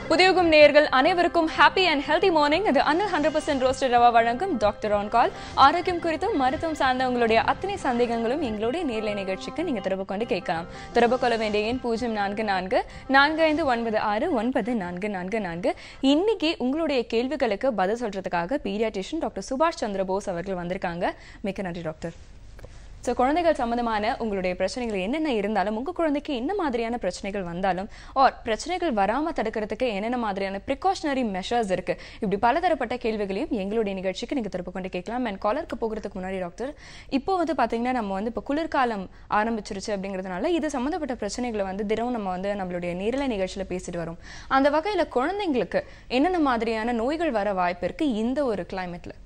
புதியுகம் நேயர்கள் அனைவருக்கும் happy and healthy morning இது அன்னல் ஹண்ட்ரட் பர்சன்ட் ரோஸ்டட் ரவா வழங்கும் டாக்டர் ஆன் கால் ஆரோக்கியம் குறித்தும் மருத்துவம் சார்ந்த உங்களுடைய அத்தனை சந்தேகங்களும் எங்களுடைய நேர்லை நிகழ்ச்சிக்கு நீங்க தொடர்பு கொண்டு கேட்கலாம் தொடர்பு கொள்ள வேண்டிய எண் பூஜ்ஜியம் நான்கு நான்கு நான்கு ஐந்து ஒன்பது ஆறு ஒன்பது நான்கு நான்கு நான்கு இன்னைக்கு உங்களுடைய கேள்விகளுக்கு பதில் சொல்றதுக்காக பீடியாட்ரிஷியன் டாக்டர் சுபாஷ் சந்திர போஸ் அவர்கள் வந்திருக்காங்க மிக்க நன்றி டாக்டர் ஸோ குழந்தைகள் சம்மந்தமான உங்களுடைய பிரச்சனைகள் என்னென்ன இருந்தாலும் உங்கள் குழந்தைக்கு என்ன மாதிரியான பிரச்சனைகள் வந்தாலும் ஆர் பிரச்சனைகள் வராமல் தடுக்கிறதுக்கு என்னென்ன மாதிரியான ப்ரிகாஷனரி மெஷர்ஸ் இருக்குது இப்படி பலதரப்பட்ட கேள்விகளையும் எங்களுடைய நிகழ்ச்சிக்கு நீங்கள் திருப்ப கொண்டு கேட்கலாம் அண்ட் காலருக்கு போகிறதுக்கு முன்னாடி டாக்டர் இப்போ வந்து பார்த்தீங்கன்னா நம்ம வந்து இப்போ குளிர்காலம் ஆரம்பிச்சிருச்சு அப்படிங்கிறதுனால இது சம்மந்தப்பட்ட பிரச்சனைகளை வந்து தினமும் நம்ம வந்து நம்மளுடைய நேரலை நிகழ்ச்சியில் பேசிட்டு வரோம் அந்த வகையில் குழந்தைங்களுக்கு என்னென்ன மாதிரியான நோய்கள் வர வாய்ப்பு இருக்குது இந்த ஒரு கிளைமேட்டில்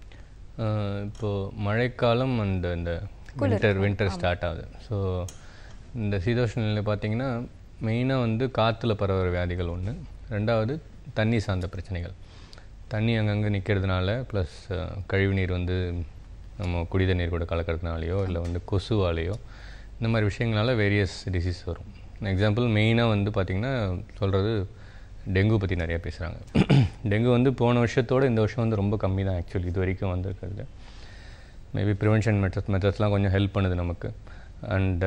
ஆஹ் இப்போ மழைக்காலம் அண்ட் இந்த வின்டர் வின்டர் ஸ்டார்ட் ஆகுது ஸோ இந்த சீதோஷ்ண நிலை பார்த்தீங்கன்னா மெயினாக வந்து காற்றுல பரவுற வியாதிகள் ஒன்று ரெண்டாவது தண்ணி சார்ந்த பிரச்சனைகள் தண்ணி அங்கங்கே நிற்கிறதுனால ப்ளஸ் கழிவுநீர் வந்து நம்ம குடித நீர் கூட கலக்கிறதுனாலையோ இல்லை வந்து கொசுவாலேயோ இந்த மாதிரி விஷயங்களால வேரியஸ் டிசீஸ் வரும் எக்ஸாம்பிள் மெயினாக வந்து பார்த்திங்கன்னா சொல்கிறது டெங்கு பற்றி நிறையா பேசுகிறாங்க டெங்கு வந்து போன வருஷத்தோட இந்த வருஷம் வந்து ரொம்ப கம்மி தான் ஆக்சுவலி இது வரைக்கும் வந்திருக்கிறது மேபி ப்ரிவென்ஷன் மெத்தட் மெத்தட்ஸ்லாம் கொஞ்சம் ஹெல்ப் பண்ணுது நமக்கு அண்ட்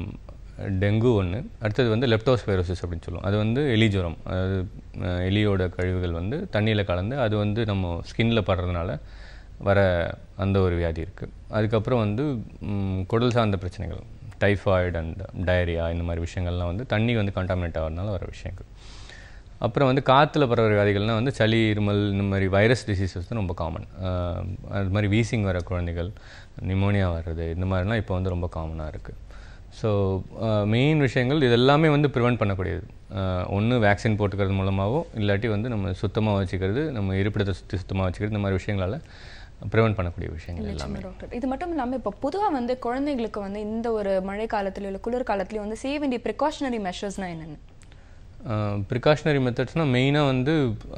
டெங்கு ஒன்று அடுத்தது வந்து லெப்டோஸ்பைரோசிஸ் அப்படின்னு சொல்லுவோம் அது வந்து எலி ஜுரம் அதாவது அஹ், எலியோட கழிவுகள் வந்து தண்ணியில் கலந்து அது வந்து நம்ம ஸ்கின்ல படுறதுனால வர அந்த ஒரு வியாதி இருக்குது அதுக்கப்புறம் வந்து ம், குடல் சார்ந்த பிரச்சனைகள் டைஃபாய்டு அண்ட் டயரியா இந்த மாதிரி விஷயங்கள்லாம் வந்து தண்ணி வந்து கண்டாமினேட் ஆகிறதுனால வர விஷயங்கள் அப்புறம் வந்து காற்றுல பரவுற வியாதிகள்னால் வந்து சளி இருமல் இந்த மாதிரி வைரஸ் டிசீசஸ் தான் ரொம்ப காமன் அது மாதிரி வீசிங் வர குழந்தைகள் நிமோனியா வர்றது இந்த மாதிரிலாம் இப்போ வந்து ரொம்ப காமனாக இருக்குது ஸோ மெயின் விஷயங்கள் இது எல்லாமே வந்து ப்ரிவெண்ட் பண்ணக்கூடியது ஒன்று வேக்சின் போட்டுக்கிறது மூலமாகவோ இல்லாட்டி வந்து நம்ம சுத்தமாக வச்சுக்கிறது நம்ம இருப்பிடத்தை சுற்றி சுத்தமாக வச்சுக்கிறது இந்த மாதிரி விஷயங்களால் ப்ரிவெண்ட் பண்ணக்கூடிய விஷயங்கள் எல்லாமே நிச்சயமா டாக்டர் இது மட்டும் இல்லாமல் இப்போ பொதுவாக வந்து குழந்தைங்களுக்கு வந்து இந்த ஒரு மழை காலத்துலயோ இல்லை குளிர் காலத்துலயோ வந்து செய்ய வேண்டிய ப்ரிகாஷனரி மெஷர்ஸ்னா என்னென்ன ப்ரிகாஷனரி மெத்தட்ஸ்னால் மெயினாக வந்து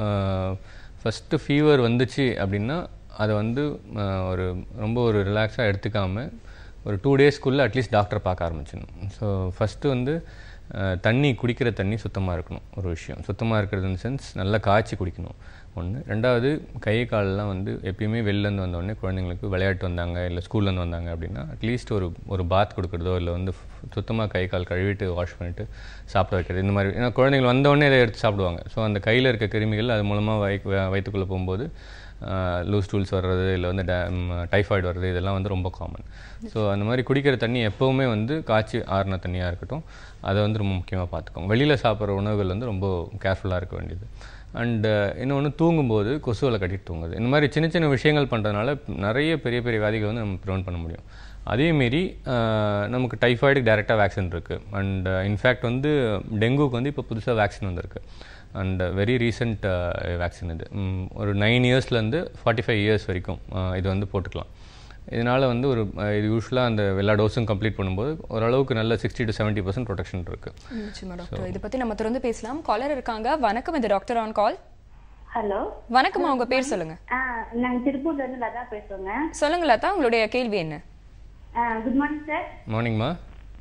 ஃபஸ்ட்டு ஃபீவர் வந்துச்சு அப்படின்னா அதை வந்து ஆஹ், ஒரு ரொம்ப ஒரு ரிலாக்ஸாக எடுத்துக்காமல் ஒரு டூ டேஸ்க்குள்ளே அட்லீஸ்ட் டாக்டரை பார்க்க ஆரம்பிச்சிடணும் ஸோ ஃபஸ்ட்டு வந்து ஆஹ், தண்ணி குடிக்கிற தண்ணி சுத்தமாக இருக்கணும் ஒரு விஷயம் சுத்தமாக இருக்கிறது இந்த சென்ஸ் நல்லா காய்ச்சி குடிக்கணும் ஒன்று ரெண்டாவது கை காலெலாம் வந்து எப்பயுமே வெளிலேருந்து வந்தோடனே குழந்தைங்களுக்கு விளையாட்டு வந்தாங்க இல்லை ஸ்கூல்லேருந்து வந்தாங்க அப்படின்னா அட்லீஸ்ட் ஒரு ஒரு பாத் கொடுக்குறதோ இல்லை வந்து சுத்தமாக கை கால் கழுவிட்டு வாஷ் பண்ணிட்டு சாப்பிட வைக்கிறது இந்த மாதிரி ஏன்னா குழந்தைகள் வந்தோடனே இதை எடுத்து சாப்பிடுவாங்க ஸோ அந்த கையில் இருக்க கிருமிகள் அது மூலமாக வய வயிற்றுக்குள்ளே போகும்போது லூஸ் டூல்ஸ் வர்றது இல்லை வந்து டைஃபாய்டு வர்றது இதெல்லாம் வந்து ரொம்ப காமன் ஸோ அந்த மாதிரி குடிக்கிற தண்ணி எப்போவுமே வந்து காய்ச்சி ஆறின தண்ணியாக இருக்கட்டும் அதை வந்து ரொம்ப முக்கியமாக பார்த்துக்கோங்க வெளியில் சாப்பிட்ற உணவுகள் வந்து ரொம்ப கேர்ஃபுல்லாக இருக்க வேண்டியது அண்டு இன்னொன்று தூங்கும்போது கொசுவலை கட்டிட்டு தூங்குது இந்த மாதிரி சின்ன சின்ன விஷயங்கள் பண்ணுறதுனால நிறைய பெரிய பெரிய வியாதிகளை வந்து நம்ம ப்ரிவென்ட் பண்ண முடியும் அதேமாரி நமக்கு டைஃபாய்டுக்கு டேரெக்டாக வேக்சின் இருக்குது அண்ட் இன்ஃபேக்ட் வந்து டெங்குக்கு வந்து இப்போ புதுசாக வேக்சின் வந்திருக்கு அண்ட் வெரி ரீசெண்ட் வேக்சின் இது ம், ஒரு நைன் இயர்ஸ்லேருந்து ஃபார்ட்டி ஃபைவ் இயர்ஸ் வரைக்கும் அஹ், இது வந்து போட்டுக்கலாம் இதனால் வந்து ஒரு அஹ், இது யூஸ்வலாக அந்த எல்லா டோஸும் கம்ப்ளீட் பண்ணும்போது ஓரளவுக்கு நல்ல sixty to seventy percent protection இருக்குது நிச்சயமா டாக்டர் இதை பத்தி நம்ம தொடர்ந்து பேசலாம் காலர் இருக்காங்க வணக்கம் இது டாக்டர் ஆன் கால் ஹலோ வணக்கம்மா உங்க பேர் சொல்லுங்க நாங்க திருப்பூர்ல இருந்து லதா பேசுறோங்க சொல்லுங்க லதா உங்களுடைய கேள்வி என்ன குட் மார்னிங் சார் மார்னிங்மா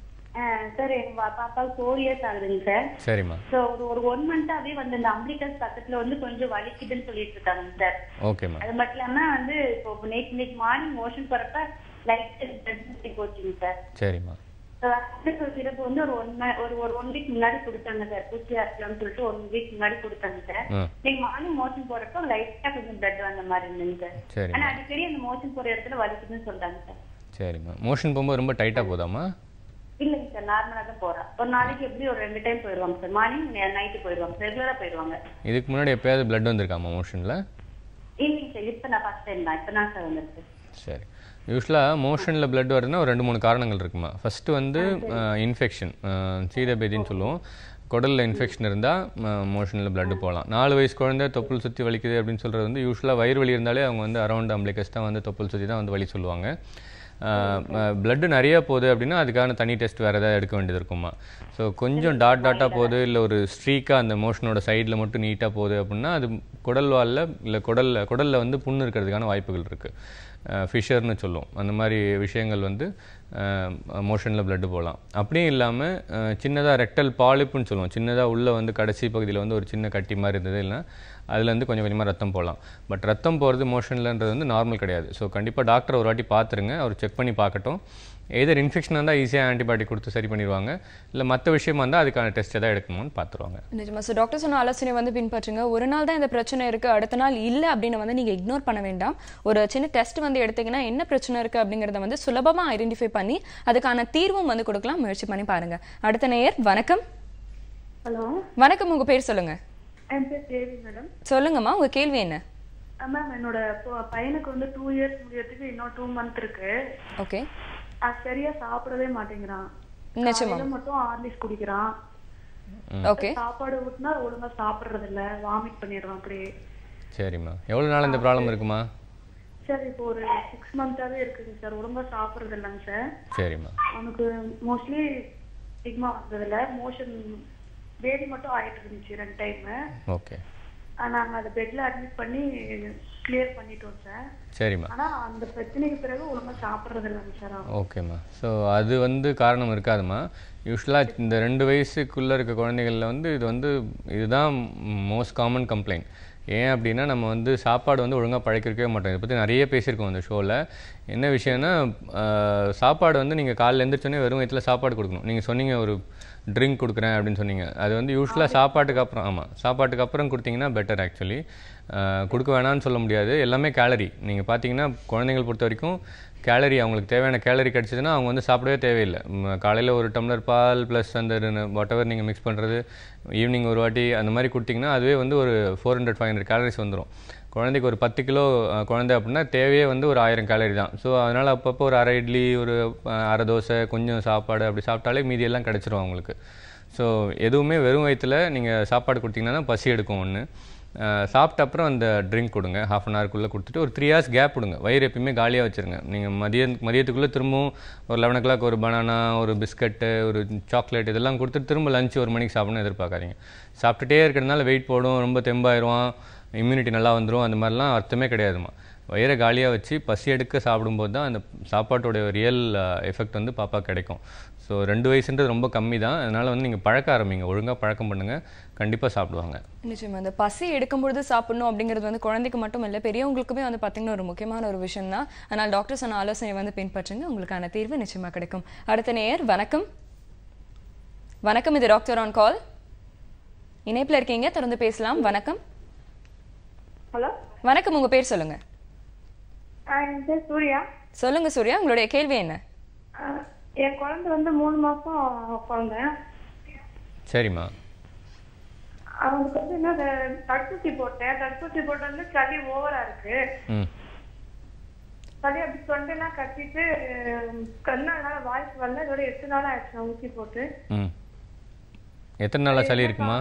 சார் எங்க பா- பாப்பாவுக்கு ஃபோர் இயர்ஸ் ஆகுதுங்க சார் சரிம்மா ஸோ ஒரு ஒரு ஒன் மந்தாவே வந்து இந்த அம்பிளிகஸ் பக்கத்துல வந்து கொஞ்சம் வலிக்குதுன்னு சொல்லிட்டு இருக்காங்க சார் ஓகேம்மா அது மட்டும் இல்லாம வந்து இப்போ நேற்று இன்னைக்கு மார்னிங் மோஷன் போறப்ப லைட் போச்சுங்க சார் சரிம்மா சிறப்பு வந்து ஒரு ஒன் ஒரு ஒரு ஒன் வீக் முன்னாடி கொடுத்தாங்க சார் பூச்சியா இருக்கலாம்னு சொல்லிட்டு ஒன் வீக் முன்னாடி கொடுத்தாங்க சார் ஆ நீங்க மார்னிங் மோஷன் போறப்ப லைட்டா கொஞ்சம் பிளட் வந்த மாதிரி இருந்துங்க சார் சரிம்மா ஆனா அடிக்கடி அந்த மோஷன் போற இடத்துல வலிக்குதுன்னு சொல்றாங்க சார் சரிம்மா மோஷன் போகும்போது ரொம்ப டைட்டாக போதாம்மா இல்லைங்க சார் நார்மலா தான் போறா ஒரு நாளைக்கு எப்படி ஒரு ரெண்டு டைம் போயிடுவாங்க சார் மார்னிங் நைட்டு போயிடுவாங்க ரெகுலரா போயிடுவாங்க இதுக்கு முன்னாடி எப்பயாவது பிளட் வந்திருக்காமா மோஷனில் இல்லைங்க சார் இப்ப நான் ஃபர்ஸ்ட் டைம் தான் இப்ப தான் சார் வந்திருக்கு சரி யூஸ்வலாக மோஷனில் blood வருதுன்னா ஒரு ரெண்டு மூணு காரணங்கள் இருக்குமா ஃபஸ்ட்டு வந்து இன்ஃபெக்ஷன் சீதபேதின்னு சொல்லுவோம் குடலில் இன்ஃபெக்ஷன் இருந்தால் மோஷனில் blood போகலாம் நாலு வயசு குழந்தை தொப்புள் சுற்றி வலிக்குது அப்படின்னு சொல்கிறது வந்து யூஸ்வலாக வயிறு வலி இருந்தாலே அவங்க வந்து அரௌண்ட் அம்பிளிகஸ் தான் வந்து தொப்புள் சுற்றி தான் வந்து வலி சொல்லுவாங்க பிளட்டு நிறைய போகுது அப்படின்னா அதுக்கான தனி டெஸ்ட் வேறு ஏதாவது எடுக்க வேண்டியது இருக்குமா ஸோ கொஞ்சம் டாட் டாட்டாக போகுது இல்லை ஒரு ஸ்ட்ரீக்காக அந்த மோஷனோட சைடில் மட்டும் நீட்டாக போகுது அப்படின்னா அது குடல் வாலில் இல்லை குடலில் குடலில் வந்து புண்ணு இருக்கிறதுக்கான வாய்ப்புகள் இருக்குது ஃபிஷர்னு சொல்லுவோம் அந்த மாதிரி விஷயங்கள் வந்து மோஷனில் blood போகலாம் அப்படியும் இல்லாமல் சின்னதாக ரெக்டல் பாலிப்புன்னு சொல்லுவோம் சின்னதாக உள்ளே வந்து கடைசி பகுதியில் வந்து ஒரு சின்ன கட்டி மாதிரி இருந்தது இல்லைன்னா அதுலேருந்து கொஞ்சம் கொஞ்சமாக ரத்தம் போகலாம் பட் ரத்தம் போகிறது மோஷன்லன்றது வந்து நார்மல் கிடையாது ஸோ கண்டிப்பாக டாக்டர் ஒரு வாட்டி பார்த்துருங்க அவர் செக் பண்ணி பார்க்கட்டும் எதர் இன்ஃபெக்ஷன் இருந்தால் ஈஸியாக ஆன்டிபயோட்டிக் கொடுத்து சரி பண்ணிடுவாங்க இல்லை மற்ற விஷயமா இருந்தால் அதுக்கான டெஸ்ட் எதாவது எடுக்கணும்னு பார்த்துருவாங்க நிஜமா ஸோ டாக்டர் சொன்ன ஆலோசனை வந்து பின்பற்றுங்க ஒரு நாள் தான் இந்த பிரச்சனை இருக்கு அடுத்த நாள் இல்லை அப்படின்னு வந்து நீங்க இக்னோர் பண்ண வேண்டாம் ஒரு சின்ன டெஸ்ட் வந்து எடுத்தீங்கன்னா என்ன பிரச்சனை இருக்கு அப்படிங்கறத வந்து சுலபமா ஐடென்டிஃபை பண்ணி அதுக்கான தீர்வும் வந்து கொடுக்கலாம் முயற்சி பண்ணி பாருங்க அடுத்த நேயர் வணக்கம் ஹலோ வணக்கம் உங்க பேர் சொல்லுங்க என் பேர் தேவி மேடம் சொல்லுங்கம்மா உங்க கேள்வி என்ன மேம் என்னோட பொ- பையனுக்கு வந்து டூ இயர்ஸ் முடியறதுக்கு இன்னும் டூ மந்த் இருக்கு ஓகே அது சரியா சாப்பிடவே மாட்டேங்கிறான் நிச்சயமா காலையில மட்டும் ஹார்லிக்ஸ் குடிக்கிறான் ஓகே சாப்பாடு ஊட்டினா ஒழுங்கா சாப்பிடுறது இல்ல வாமிட் பண்ணிடுறான் அப்படியே சரிம்மா எவ்வளோ நாள் இந்த ப்ராப்ளம் இருக்குமா சார் இப்போ ஒரு சிக்ஸ் மந்தாவே இருக்குங்க சார் ஒழுங்கா சாப்பிடுறது இல்லைங்க சார் சரிம்மா அவனுக்கு மோஸ்ட்லி சிக்மா வந்ததுல மோஷன் பேதி மட்டும் ஆயிட்டு இருந்துச்சு ரெண்டு டைம் ஓகே நாங்க அதை பெட்ல அட்மிட் பண்ணி கிளியர் பண்ணிட்டோம் சார் சரிம்மா ஆனா அந்த பிரச்சனைக்கு பிறகு ஒழுங்கா சாப்பிடுறது இல்லைங்க சார் அவன் ஓகேம்மா ஸோ அது வந்து காரணம் இருக்காதும்மா யூஸ்வலாக இந்த ரெண்டு வயசுக்குள்ளே இருக்க குழந்தைகளில் வந்து இது வந்து இதுதான் மோஸ்ட் காமன் கம்ப்ளைண்ட் ஏன் அப்படின்னா நம்ம வந்து சாப்பாடு வந்து ஒழுங்காக பழக்கிருக்கவே மாட்டோம் இதை பற்றி நிறைய பேசியிருக்கோம் அந்த ஷோவில் என்ன விஷயம்னா ஆஹ், சாப்பாடு வந்து நீங்கள் காலைல எழுந்திரிச்சோன்னே வெறும் வயிற்றுல சாப்பாடு கொடுக்கணும் நீங்கள் சொன்னீங்க ஒரு ட்ரிங்க் கொடுக்குறேன் அப்படின்னு சொன்னீங்க அது வந்து யூஸ்வலாக சாப்பாட்டுக்கு அப்புறம் ஆமாம் சாப்பாட்டுக்கு அப்புறம் கொடுத்தீங்கன்னா பெட்டர் ஆக்சுவலி கொடுக்க வேணாம்னு சொல்ல முடியாது எல்லாமே கேலரி நீங்கள் பார்த்தீங்கன்னா குழந்தைகள் பொறுத்த வரைக்கும் கேலரி அவங்களுக்கு தேவையான கேலரி கிடச்சிதுன்னா அவங்க வந்து சாப்பிடவே தேவையில்லை காலையில் ஒரு டம்ளர் பால் ப்ளஸ் அந்த வாட் எவர் நீங்கள் மிக்ஸ் பண்ணுறது ஈவினிங் ஒரு வாட்டி அந்த மாதிரி கொடுத்தீங்கன்னா அதுவே வந்து ஒரு four hundred five hundred calories வந்துடும் குழந்தைக்கு ஒரு பத்து கிலோ அஹ், குழந்தை அப்படின்னா தேவையே வந்து ஒரு ஆயிரம் கேலரி தான் ஸோ அதனால் அப்பப்போ ஒரு அரை இட்லி ஒரு அஹ், அரை தோசை கொஞ்சம் சாப்பாடு அப்படி சாப்பிட்டாலே மீதி எல்லாம் கிடச்சிரும் அவங்களுக்கு ஸோ எதுவுமே வெறும் வயிற்றுல நீங்கள் சாப்பாடு கொடுத்தீங்கன்னா தான் பசி எடுக்கும் ஒன்று சாப்பிட்ட அப்புறம் அந்த ட்ரிங்க் கொடுங்க ஹாஃப் அன் ஹவர்க்குள்ளே கொடுத்துட்டு ஒரு த்ரீ ஹவர்ஸ் கேப் கொடுங்க வயிறு எப்பயுமே காலியாக வச்சுருங்க நீங்கள் மதிய மதியத்துக்குள்ளே திரும்பவும் ஒரு லெவன் ஓ கிளாக் ஒரு பனானா ஒரு பிஸ்கட்டு ஒரு சாக்லேட் இதெல்லாம் கொடுத்துட்டு திரும்ப லஞ்ச் ஒரு மணிக்கு சாப்பிடணும்னு எதிர்பார்க்காதீங்க சாப்பிட்டுட்டே இருக்கிறதுனால வெயிட் போடும் ரொம்ப தெம்பாயிருவான் இம்யூனிட்டி நல்லா வந்துடும் அந்த மாதிரிலாம் அர்த்தமே கிடையாதுமா வயிறை காலியாக வச்சு பசி எடுக்க சாப்பிடும்போது தான் அந்த சாப்பாட்டோட ரியல் எஃபெக்ட் வந்து பாப்பா கிடைக்கும் ஸோ ரெண்டு வயசுன்றது ரொம்ப கம்மி தான் அதனால் வந்து நீங்கள் பழக்க ஆரம்பிங்க ஒழுங்காக பழக்கம் பண்ணுங்கள் கண்டிப்பாக சாப்பிடுவாங்க நிச்சயமா அந்த பசி எடுக்கும் பொழுது சாப்பிடணும் அப்படிங்கிறது வந்து குழந்தைக்கு மட்டும் இல்லை பெரியவங்களுக்குமே வந்து பார்த்தீங்கன்னா ஒரு முக்கியமான ஒரு விஷயம் தான் ஆனால் டாக்டர் சொன்ன ஆலோசனை வந்து பின்பற்றுங்க உங்களுக்கான தீர்வு நிச்சயமா கிடைக்கும் அடுத்த நேயர் வணக்கம் வணக்கம் இது டாக்டர் ஆன் கால் இணைப்பில் இருக்கீங்க தொடர்ந்து பேசலாம் வணக்கம் ஹலோ வணக்கம் உங்க பேர் சொல்லுங்க என் பேர் சூர்யா சொல்லுங்க சூர்யா உங்களுடைய கேள்வி என்ன ஆஹ் என் குழந்தை வந்து மூணு மாசம் குழந்தை சரிம்மா அவனுக்கு வந்து என்ன த- தடுப்பூசி போட்டேன் தடுப்பூசி போட்டதுல சளி ஓவரா இருக்கு ம் சளி அப்படி தொண்டைலாம் கட்டிட்டு கண்ணால வாய்ஸ் வரல இதோட எட்டு நாள் ஆயிடுச்சு நான் ஊசி போட்டு ம் எத்தனை நாளாக சளி இருக்குமா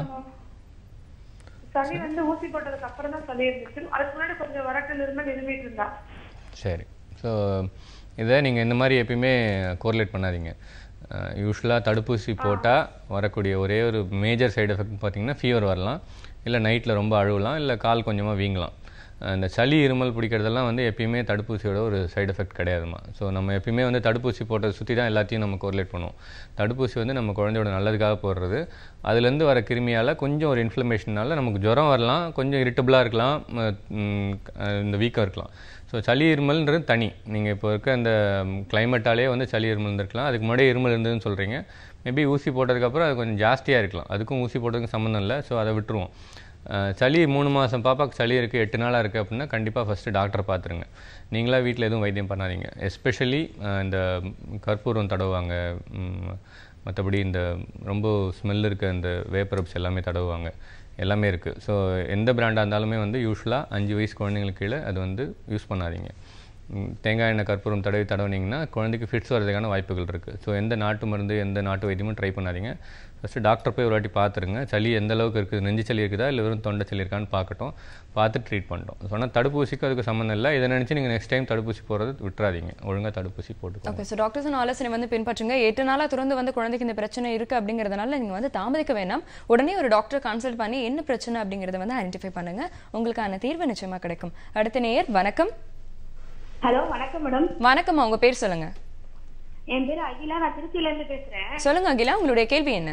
சளி வந்து ஊசி போட்டதுக்கு அப்புறம் தான் சளி இருந்துச்சு அதுக்கு முன்னாடி கொஞ்சம் வரட்டில் இருமல் இருமிட்டு இருந்தா சரி ஸோ இதை நீங்கள் இந்த மாதிரி எப்பயுமே கோரிலேட் பண்ணாதீங்க யூஸ்வலாக தடுப்பூசி போட்டால் வரக்கூடிய ஒரே ஒரு மேஜர் சைடு எஃபெக்ட் பார்த்தீங்கன்னா ஃபீவர் வரலாம் இல்லை நைட்டில் ரொம்ப அழுவலாம் இல்லை கால் கொஞ்சமாக வீங்கலாம் அஹ் இந்த சளி இருமல் பிடிக்கிறதெல்லாம் வந்து எப்பயுமே தடுப்பூசியோட ஒரு சைடு எஃபெக்ட் கிடையாதுமா ஸோ நம்ம எப்பயுமே வந்து தடுப்பூசி போட்டதை சுற்றி தான் எல்லாத்தையும் நம்ம கோரிலேட் பண்ணுவோம் தடுப்பூசி வந்து நம்ம குழந்தையோட நல்லதுக்காக போடுறது அதுலேருந்து வர கிருமியால் கொஞ்சம் ஒரு இன்ஃப்ளமேஷனால நமக்கு ஜுரம் வரலாம் கொஞ்சம் இரிட்டபிளாக இருக்கலாம் ம- ம், அஹ் இந்த வீக்கம் இருக்கலாம் ஸோ சளி இருமல்ன்றது தனி நீங்கள் இப்போ இருக்க அந்த கிளைமேட்டாலே வந்து சளி இருமல் இருந்திருக்கலாம் அதுக்கு முன்னாடியே இருமல் இருந்ததுன்னு சொல்கிறீங்க மேபி ஊசி போட்டதுக்கப்புறம் அது கொஞ்சம் ஜாஸ்தியாக இருக்கலாம் அதுக்கும் ஊசி போட்டதுக்கும் சம்மந்தம் இல்லை ஸோ அதை விட்டுருவோம் அஹ் சளி மூணு மாதம் பாப்பாக்கு சளி இருக்குது எட்டு நாளாக இருக்குது அப்படின்னா கண்டிப்பாக ஃபஸ்ட்டு டாக்டரை பார்த்துருங்க நீங்களா வீட்டில் எதுவும் வைத்தியம் பண்ணாதீங்க எஸ்பெஷலி இந்த கற்பூரம் தடவுவாங்க ம், மற்றபடி இந்த ரொம்ப ஸ்மெல் இருக்க இந்த வேப்பரப்ஸ் எல்லாமே தடவுவாங்க எல்லாமே இருக்குது ஸோ எந்த பிராண்டாக இருந்தாலுமே வந்து யூஸ்வலாக அஞ்சு வயசு குழந்தைங்களுக்கு கீழே அது வந்து யூஸ் பண்ணாதீங்க ம், தேங்காய் எண்ணெய் கற்பூரம் தடவி தடவுனீங்கன்னா குழந்தைக்கு ஃபிட்ஸ் வரதுக்கான வாய்ப்புகள் இருக்குது ஸோ எந்த நாட்டு மருந்து எந்த நாட்டு வைத்தியமும் ட்ரை பண்ணாதீங்க ஃபஸ்ட்டு டாக்டர் போய் ஒரு வாட்டி பார்த்துருங்க சளி எந்த அளவுக்கு இருக்குது நெஞ்சு சளி இருக்குதா இல்லை வெறும் தொண்டை சளி இருக்கான்னு பார்க்கட்டும் பார்த்து ட்ரீட் பண்ணிட்டோம் சொன்னால் தடுப்பூசிக்கு அதுக்கு சம்மந்தம் இல்லை இதை நினச்சி நீங்கள் நெக்ஸ்ட் டைம் தடுப்பூசி போகிறது விட்டுறாதீங்க ஒழுங்காக தடுப்பூசி போட்டுக்கோங்க ஓகே ஸோ டாக்டர்ஸ் ஆலோசனை வந்து பின்பற்றுங்க எட்டு நாளாக தொடர்ந்து வந்து குழந்தைக்கு இந்த பிரச்சனை இருக்கு அப்படிங்கிறதுனால நீங்க வந்து தாமதிக்க வேண்டாம் உடனே ஒரு டாக்டர் கன்சல்ட் பண்ணி என்ன பிரச்சனை அப்படிங்கறத வந்து ஐடென்டிஃபை பண்ணுங்க உங்களுக்கான தீர்வு நிச்சயமா கிடைக்கும் அடுத்த நேயர் வணக்கம் ஹலோ வணக்கம் மேடம் வணக்கம்மா உங்க பேர் சொல்லுங்க என் பேரு அகிலா நான் திருச்சியில இருந்து பேசுறேன் சொல்லுங்க அகிலா உங்களுடைய கேள்வி என்ன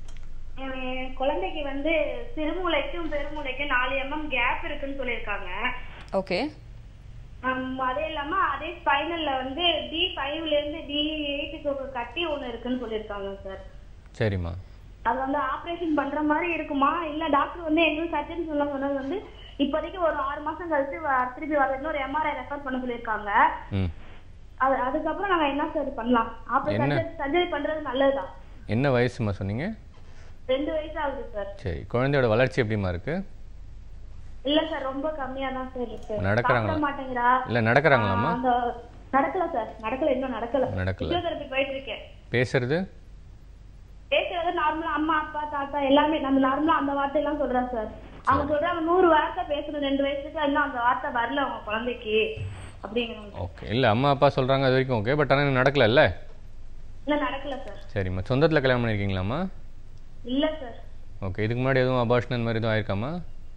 என் குழந்தைக்கு வந்து சிறுமூளைக்கும் பெருமூளைக்கும் நாலு எம்எம் கேப் இருக்குன்னு சொல்லியிருக்காங்க ஓகே ஆம், அதே இல்லாம அதே ஸ்பைனல்ல வந்து டி ஃபைவ்ல இருந்து டி எயிட்டுக்கு ஒரு கட்டி ஒண்ணு இருக்குன்னு சொல்லியிருக்காங்க சார் சரிம்மா அது வந்து ஆபரேஷன் பண்ற மாதிரி இருக்குமா இல்ல டாக்டர் வந்து எங்களுக்கு சர்ஜன் சொல்ல சொன்னது வந்து இப்போதைக்கு ஒரு ஆறு மாசம் கழிச்சு வ- திருப்பி வர இன்னொரு எம்ஆர்ஐ ரெஃபர் பண்ண சொல்லியிருக்காங்க ம் அது அதுக்கப்புறம் நாங்க என்ன சார் பண்ணலாம் ஆபரேஷன் என்ன? சர்ஜரி பண்றது நல்லதுதான் என்ன வயசுமா சொன்னீங்க ரெண்டு வயசு ஆகுது சார் சரி குழந்தையோட வளர்ச்சி எப்படிம்மா இருக்கு இல்ல சார் ரொம்ப கம்மியா தான் சார் இருக்கு நடக்கறாங்களா? சாப்பிட மாட்டேங்கிறா இல்லை நடக்கிறாங்களாம்மா ஆ, அந்த நடக்கல சார் நடக்கல இன்னும் நடக்கல நடக்கல. பிசியோதெரபி போயிட்டு இருக்கேன் பேசுறது பேசுறது நார்மலா அம்மா அப்பா தாத்தா எல்லாமே நம்ம நார்மலா அந்த வார்த்தை எல்லாம் சொல்றேன் சார் அவங்க சொல்றாங்க நூறு வார்த்தை பேசணும் ரெண்டு வயசுக்கு இன்னும் அந்த வார்த்தை வரல அவங்க குழந்தைக்கு அப்படிங்கிறாங்க ஓகே இல்லை அம்மா அப்பா சொல்கிறாங்க அது வரைக்கும் ஓகே பட் ஆனால் இன்னும் நடக்கலல்ல இல்ல நடக்கல சார் சரிம்மா சொந்தத்தில் கல்யாணம் பண்ணியிருக்கீங்களாம்மா இல்ல சார் ஓகே இதுக்கு முன்னாடி எதுவும் அபார்ஷன் அந்த மாதிரி எதுவும் ஆயிருக்காமா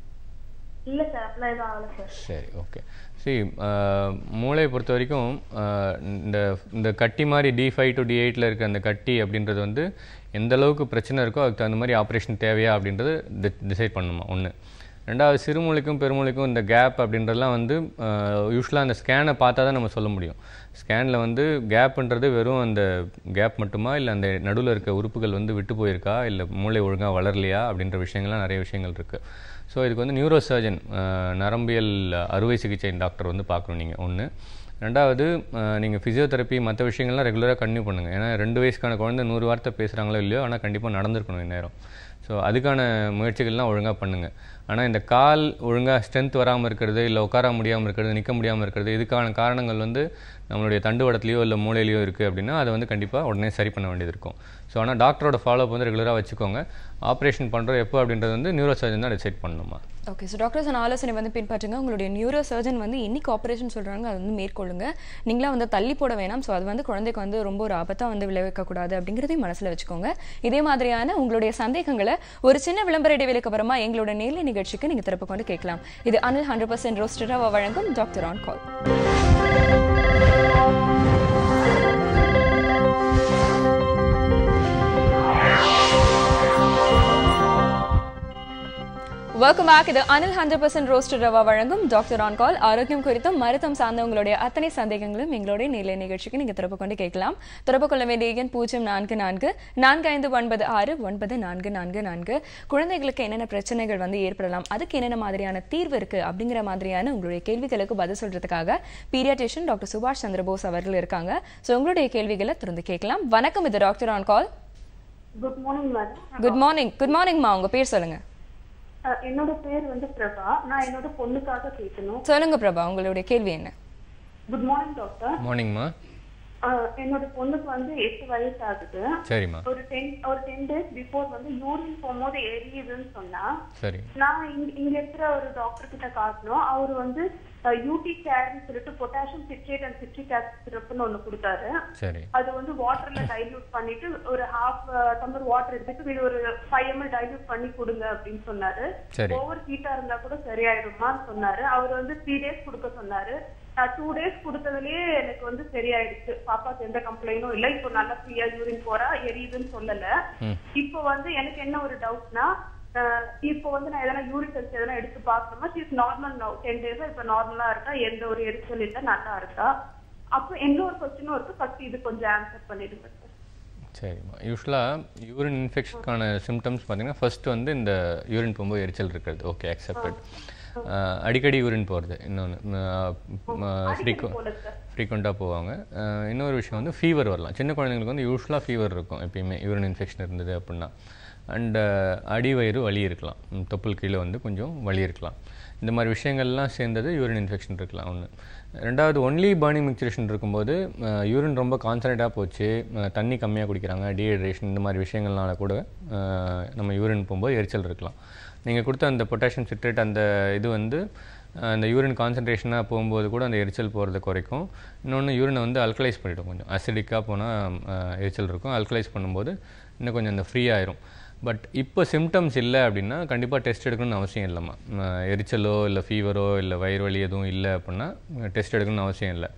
இல்ல சார் அப்படிலாம் எதுவும் ஆகல சார் சரி ஓகே சரி மூளையை பொறுத்த வரைக்கும் ஆஹ், இந்த இந்த கட்டி மாதிரி டி ஃபைவ் டு டி எயிட்டில் இருக்க அந்த கட்டி அப்படின்றது வந்து எந்த அளவுக்கு பிரச்சனை இருக்கோ அதுக்கு தகுந்த மாதிரி ஆப்ரேஷன் தேவையா அப்படின்றது டிசைட் பண்ணணுமா ஒன்று ரெண்டாவது சிறுமூளைக்கும் பெருமூளைக்கும் இந்த கேப் அப்படின்றதெல்லாம் வந்து யூஸ்வலாக அந்த ஸ்கேனை பார்த்தா தான் நம்ம சொல்ல முடியும் ஸ்கேனில் வந்து கேப்ன்றது வெறும் அந்த கேப் மட்டுமா இல்லை அந்த நடுவில் இருக்க உறுப்புகள் வந்து விட்டு போயிருக்கா இல்லை மூளை ஒழுங்காக வளரலையா அப்படின்ற விஷயங்கள்லாம் நிறைய விஷயங்கள் இருக்குது ஸோ இதுக்கு வந்து நியூரோ சர்ஜன் நரம்பியல் அறுவை சிகிச்சை டாக்டர் வந்து பார்க்கணும் நீங்கள் ஒன்று ரெண்டாவது நீங்கள் ஃபிசியோதெரப்பி மற்ற விஷயங்கள்லாம் ரெகுலராக கன்டினியூ பண்ணுங்கள் ஏன்னா ரெண்டு வயசுக்கான குழந்தை நூறு வார்த்தை பேசுகிறாங்களோ இல்லையோ ஆனால் கண்டிப்பாக நடந்திருக்கணும் இந்நேரம் ஸோ அதுக்கான முயற்சிகள்லாம் ஒழுங்காக பண்ணுங்கள் ஆனால் இந்த கால் ஒழுங்காக ஸ்ட்ரென்த் வராமல் இருக்கிறது இல்லை உட்கார முடியாமல் இருக்கிறது நிற்க முடியாமல் இருக்கிறது இதுக்கான காரணங்கள் வந்து நம்மளுடைய தண்டுவடத்துலையோ இல்லை மூளையிலையோ இருக்குது அப்படின்னா அதை வந்து கண்டிப்பாக உடனே சரி பண்ண வேண்டியது இருக்கும் ஸோ ஆனால் டாக்டரோட ஃபாலோஅப் வந்து ரெகுலராக வச்சுக்கோங்க ஆப்ரேஷன் பண்ணுறோம் எப்போ அப்படின்றது வந்து நியூரோ சர்ஜன் தான் டிசைட் பண்ணணுமா ஓகே ஸோ டாக்டர் சொன்ன ஆலோசனை வந்து பின்பற்றுங்க உங்களுடைய நியூரோ சர்ஜன் வந்து இன்னைக்கு ஆப்ரேஷன் சொல்றாங்க அது வந்து மேற்கொள்ளுங்க நீங்களா வந்து தள்ளி போட வேணாம் ஸோ அது வந்து குழந்தைக்கு வந்து ரொம்ப ஒரு ஆபத்தா வந்து விளைவிக்கக்கூடாது அப்படிங்கிறதையும் மனசுல வச்சுக்கோங்க இதே மாதிரியான உங்களுடைய சந்தேகங்களை ஒரு சின்ன விளம்பர இடைவெளிக்கு அப்புறமா எங்களோட நேர்லை நிகழ்ச்சிக்கு நீங்க திறப்பு கொண்டு கேட்கலாம் இது அனில் ஹண்ட்ரட் பர்சன்ட் ரோஸ்டராக வழங்கும் doctor on call welcome back இது Anil hundred percent roster rava வழங்கும் டாக்டர் ஆன் கால் ஆரோக்கியம் குறித்தும் மருத்துவம் சார்ந்த உங்களுடைய அத்தனை சந்தேகங்களும் எங்களுடைய நேர்லை நிகழ்ச்சிக்கு நீங்க திறப்பு கொண்டு கேட்கலாம் திறப்பு கொள்ள வேண்டிய எண் பூஜ்ஜியம் நான்கு நான்கு நான்கு ஐந்து ஒன்பது ஆறு ஒன்பது நான்கு நான்கு நான்கு குழந்தைகளுக்கு என்னென்ன பிரச்சனைகள் வந்து ஏற்படலாம் அதுக்கு என்னென்ன மாதிரியான தீர்வு இருக்கு அப்படிங்கிற மாதிரியான உங்களுடைய கேள்விகளுக்கு பதில் சொல்றதுக்காக பீடியாட்ரிஷியன் டாக்டர் சுபாஷ் சந்திரபோஸ் அவர்கள் இருக்காங்க ஸோ உங்களுடைய கேள்விகளை திறந்து கேட்கலாம் வணக்கம் இது doctor on call good morning madam good morning good மார்னிங்மா உங்க பேர் சொல்லுங்க என்னோட பேர் வந்து பிரபா நான் என்னோட பொண்ணுக்காக கேட்கணும் சொல்லுங்க பிரபா உங்களுடைய கேள்வி என்ன குட் மார்னிங் டாக்டர் மார்னிங்மா என்னோட பொண்ணுக்கு வந்து எட்டு வயசு ஆகுது சரிம்மா ஒரு டென் ஒரு டென் டேஸ் பிஃபோர் வந்து யூரின் போகும்போது எரியுதுன்னு சொன்னா சரி நான் இங்க இங்க இருக்கிற ஒரு டாக்டர் கிட்ட காட்டணும் அவர் வந்து யூடி கேர்னு சொல்லிட்டு potassium citrate and citric acid சிரப்னு ஒண்ணு கொடுத்தாரு சரி அது வந்து வாட்டர்ல டைல்யூட் பண்ணிட்டு ஒரு ஹாஃப் டம்ளர் வாட்டர் எடுத்துட்டு இது ஒரு ஃபைவ் எம்எல் டைல்யூட் பண்ணி கொடுங்க அப்படின்னு சொன்னாரு சரி ஓவர் ஹீட்டா இருந்தா கூட சரியாயிடுமான்னு சொன்னாரு அவர் வந்து த்ரீ டேஸ் கொடுக்க சொன்னாரு டூ டேஸ் கொடுத்ததுலயே எனக்கு வந்து சரியாயிடுச்சு பாப்பாக்கு எந்த கம்ப்ளைண்டும் இல்ல இப்போ நல்லா ஃப்ரீயா யூரின் போறா எரியுதுன்னு சொல்லல ம் இப்போ வந்து எனக்கு என்ன ஒரு டவுட்னா இப்போ வந்து நான் எதனா யூரின் டெஸ்ட் எதனா எடுத்து பார்க்கணுமா இஸ் நார்மல் நோ டென் டேஸா இப்ப நார்மலா இருக்கா எந்த ஒரு எரிச்சல் இல்ல நல்லா இருக்கா அப்போ எந்த ஒரு கொஸ்டினும் இருக்கு ஃபர்ஸ்ட் இது கொஞ்சம் ஆன்சர் பண்ணிடுங்க சார் சரிம்மா யூஸ்வலாக யூரின் இன்ஃபெக்ஷனுக்கான சிம்டம்ஸ் பார்த்தீங்கன்னா ஃபர்ஸ்ட் வந்து இந்த யூரின் போகும்போது எரிச்சல் இருக்கிறது ஓகே அக்செப்டட் அடிக்கடி யூரின் போகிறது இன்னொன்று ஃப்ரீக்வ போல சார் ஃப்ரீக்வெண்ட்டாக போவாங்க அஹ், இன்னொரு விஷயம் வந்து ஃபீவர் வரலாம் சின்ன குழந்தைங்களுக்கு வந்து யூஸ்வலாக ஃபீவர் இருக்கும் எப்பயுமே யூரின் இன்ஃபெக்ஷன் இருந்தது அப்படின்னா அண்ட் அடி வயிறு வலி இருக்கலாம் ம், தொப்புள் கீழே வந்து கொஞ்சம் வலி இருக்கலாம் இந்த மாதிரி விஷயங்கள்லாம் சேர்ந்தது யூரின் இன்ஃபெக்ஷன் இருக்கலாம் ஒன்று ரெண்டாவது ஒன்லி பர்னிங் மிக்சரேஷன் இருக்கும்போது யூரின் ரொம்ப கான்சன்ட்ரேட்டாக போச்சு அஹ், தண்ணி கம்மியாக குடிக்கிறாங்க டீஹைட்ரேஷன் இந்த மாதிரி விஷயங்கள்னால கூட அஹ், நம்ம யூரின் போகும்போது எரிச்சல் இருக்கலாம் நீங்கள் கொடுத்த அந்த பொட்டாசியம் சிட்ரேட் அந்த இது வந்து அஹ், அந்த யூரின் கான்சன்ட்ரேஷனாக போகும்போது கூட அந்த எரிச்சல் போகிறத குறைக்கும் இன்னொன்று யூரினை வந்து அல்கலைஸ் பண்ணிவிடும் கொஞ்சம் அசிடிக்காக போனால் எரிச்சல் இருக்கும் அல்கலைஸ் பண்ணும்போது இன்னும் கொஞ்சம் அந்த ஃப்ரீ ஆயிரும் பட் இப்போ சிம்டம்ஸ் இல்லை அப்படின்னா கண்டிப்பாக டெஸ்ட் எடுக்கணும்னு அவசியம் இல்லைம்மா அஹ் எரிச்சலோ இல்லை ஃபீவரோ இல்லை வயிறு வலி எதுவும் இல்லை அப்படின்னா டெஸ்ட் எடுக்கணும்னு அவசியம் இல்லை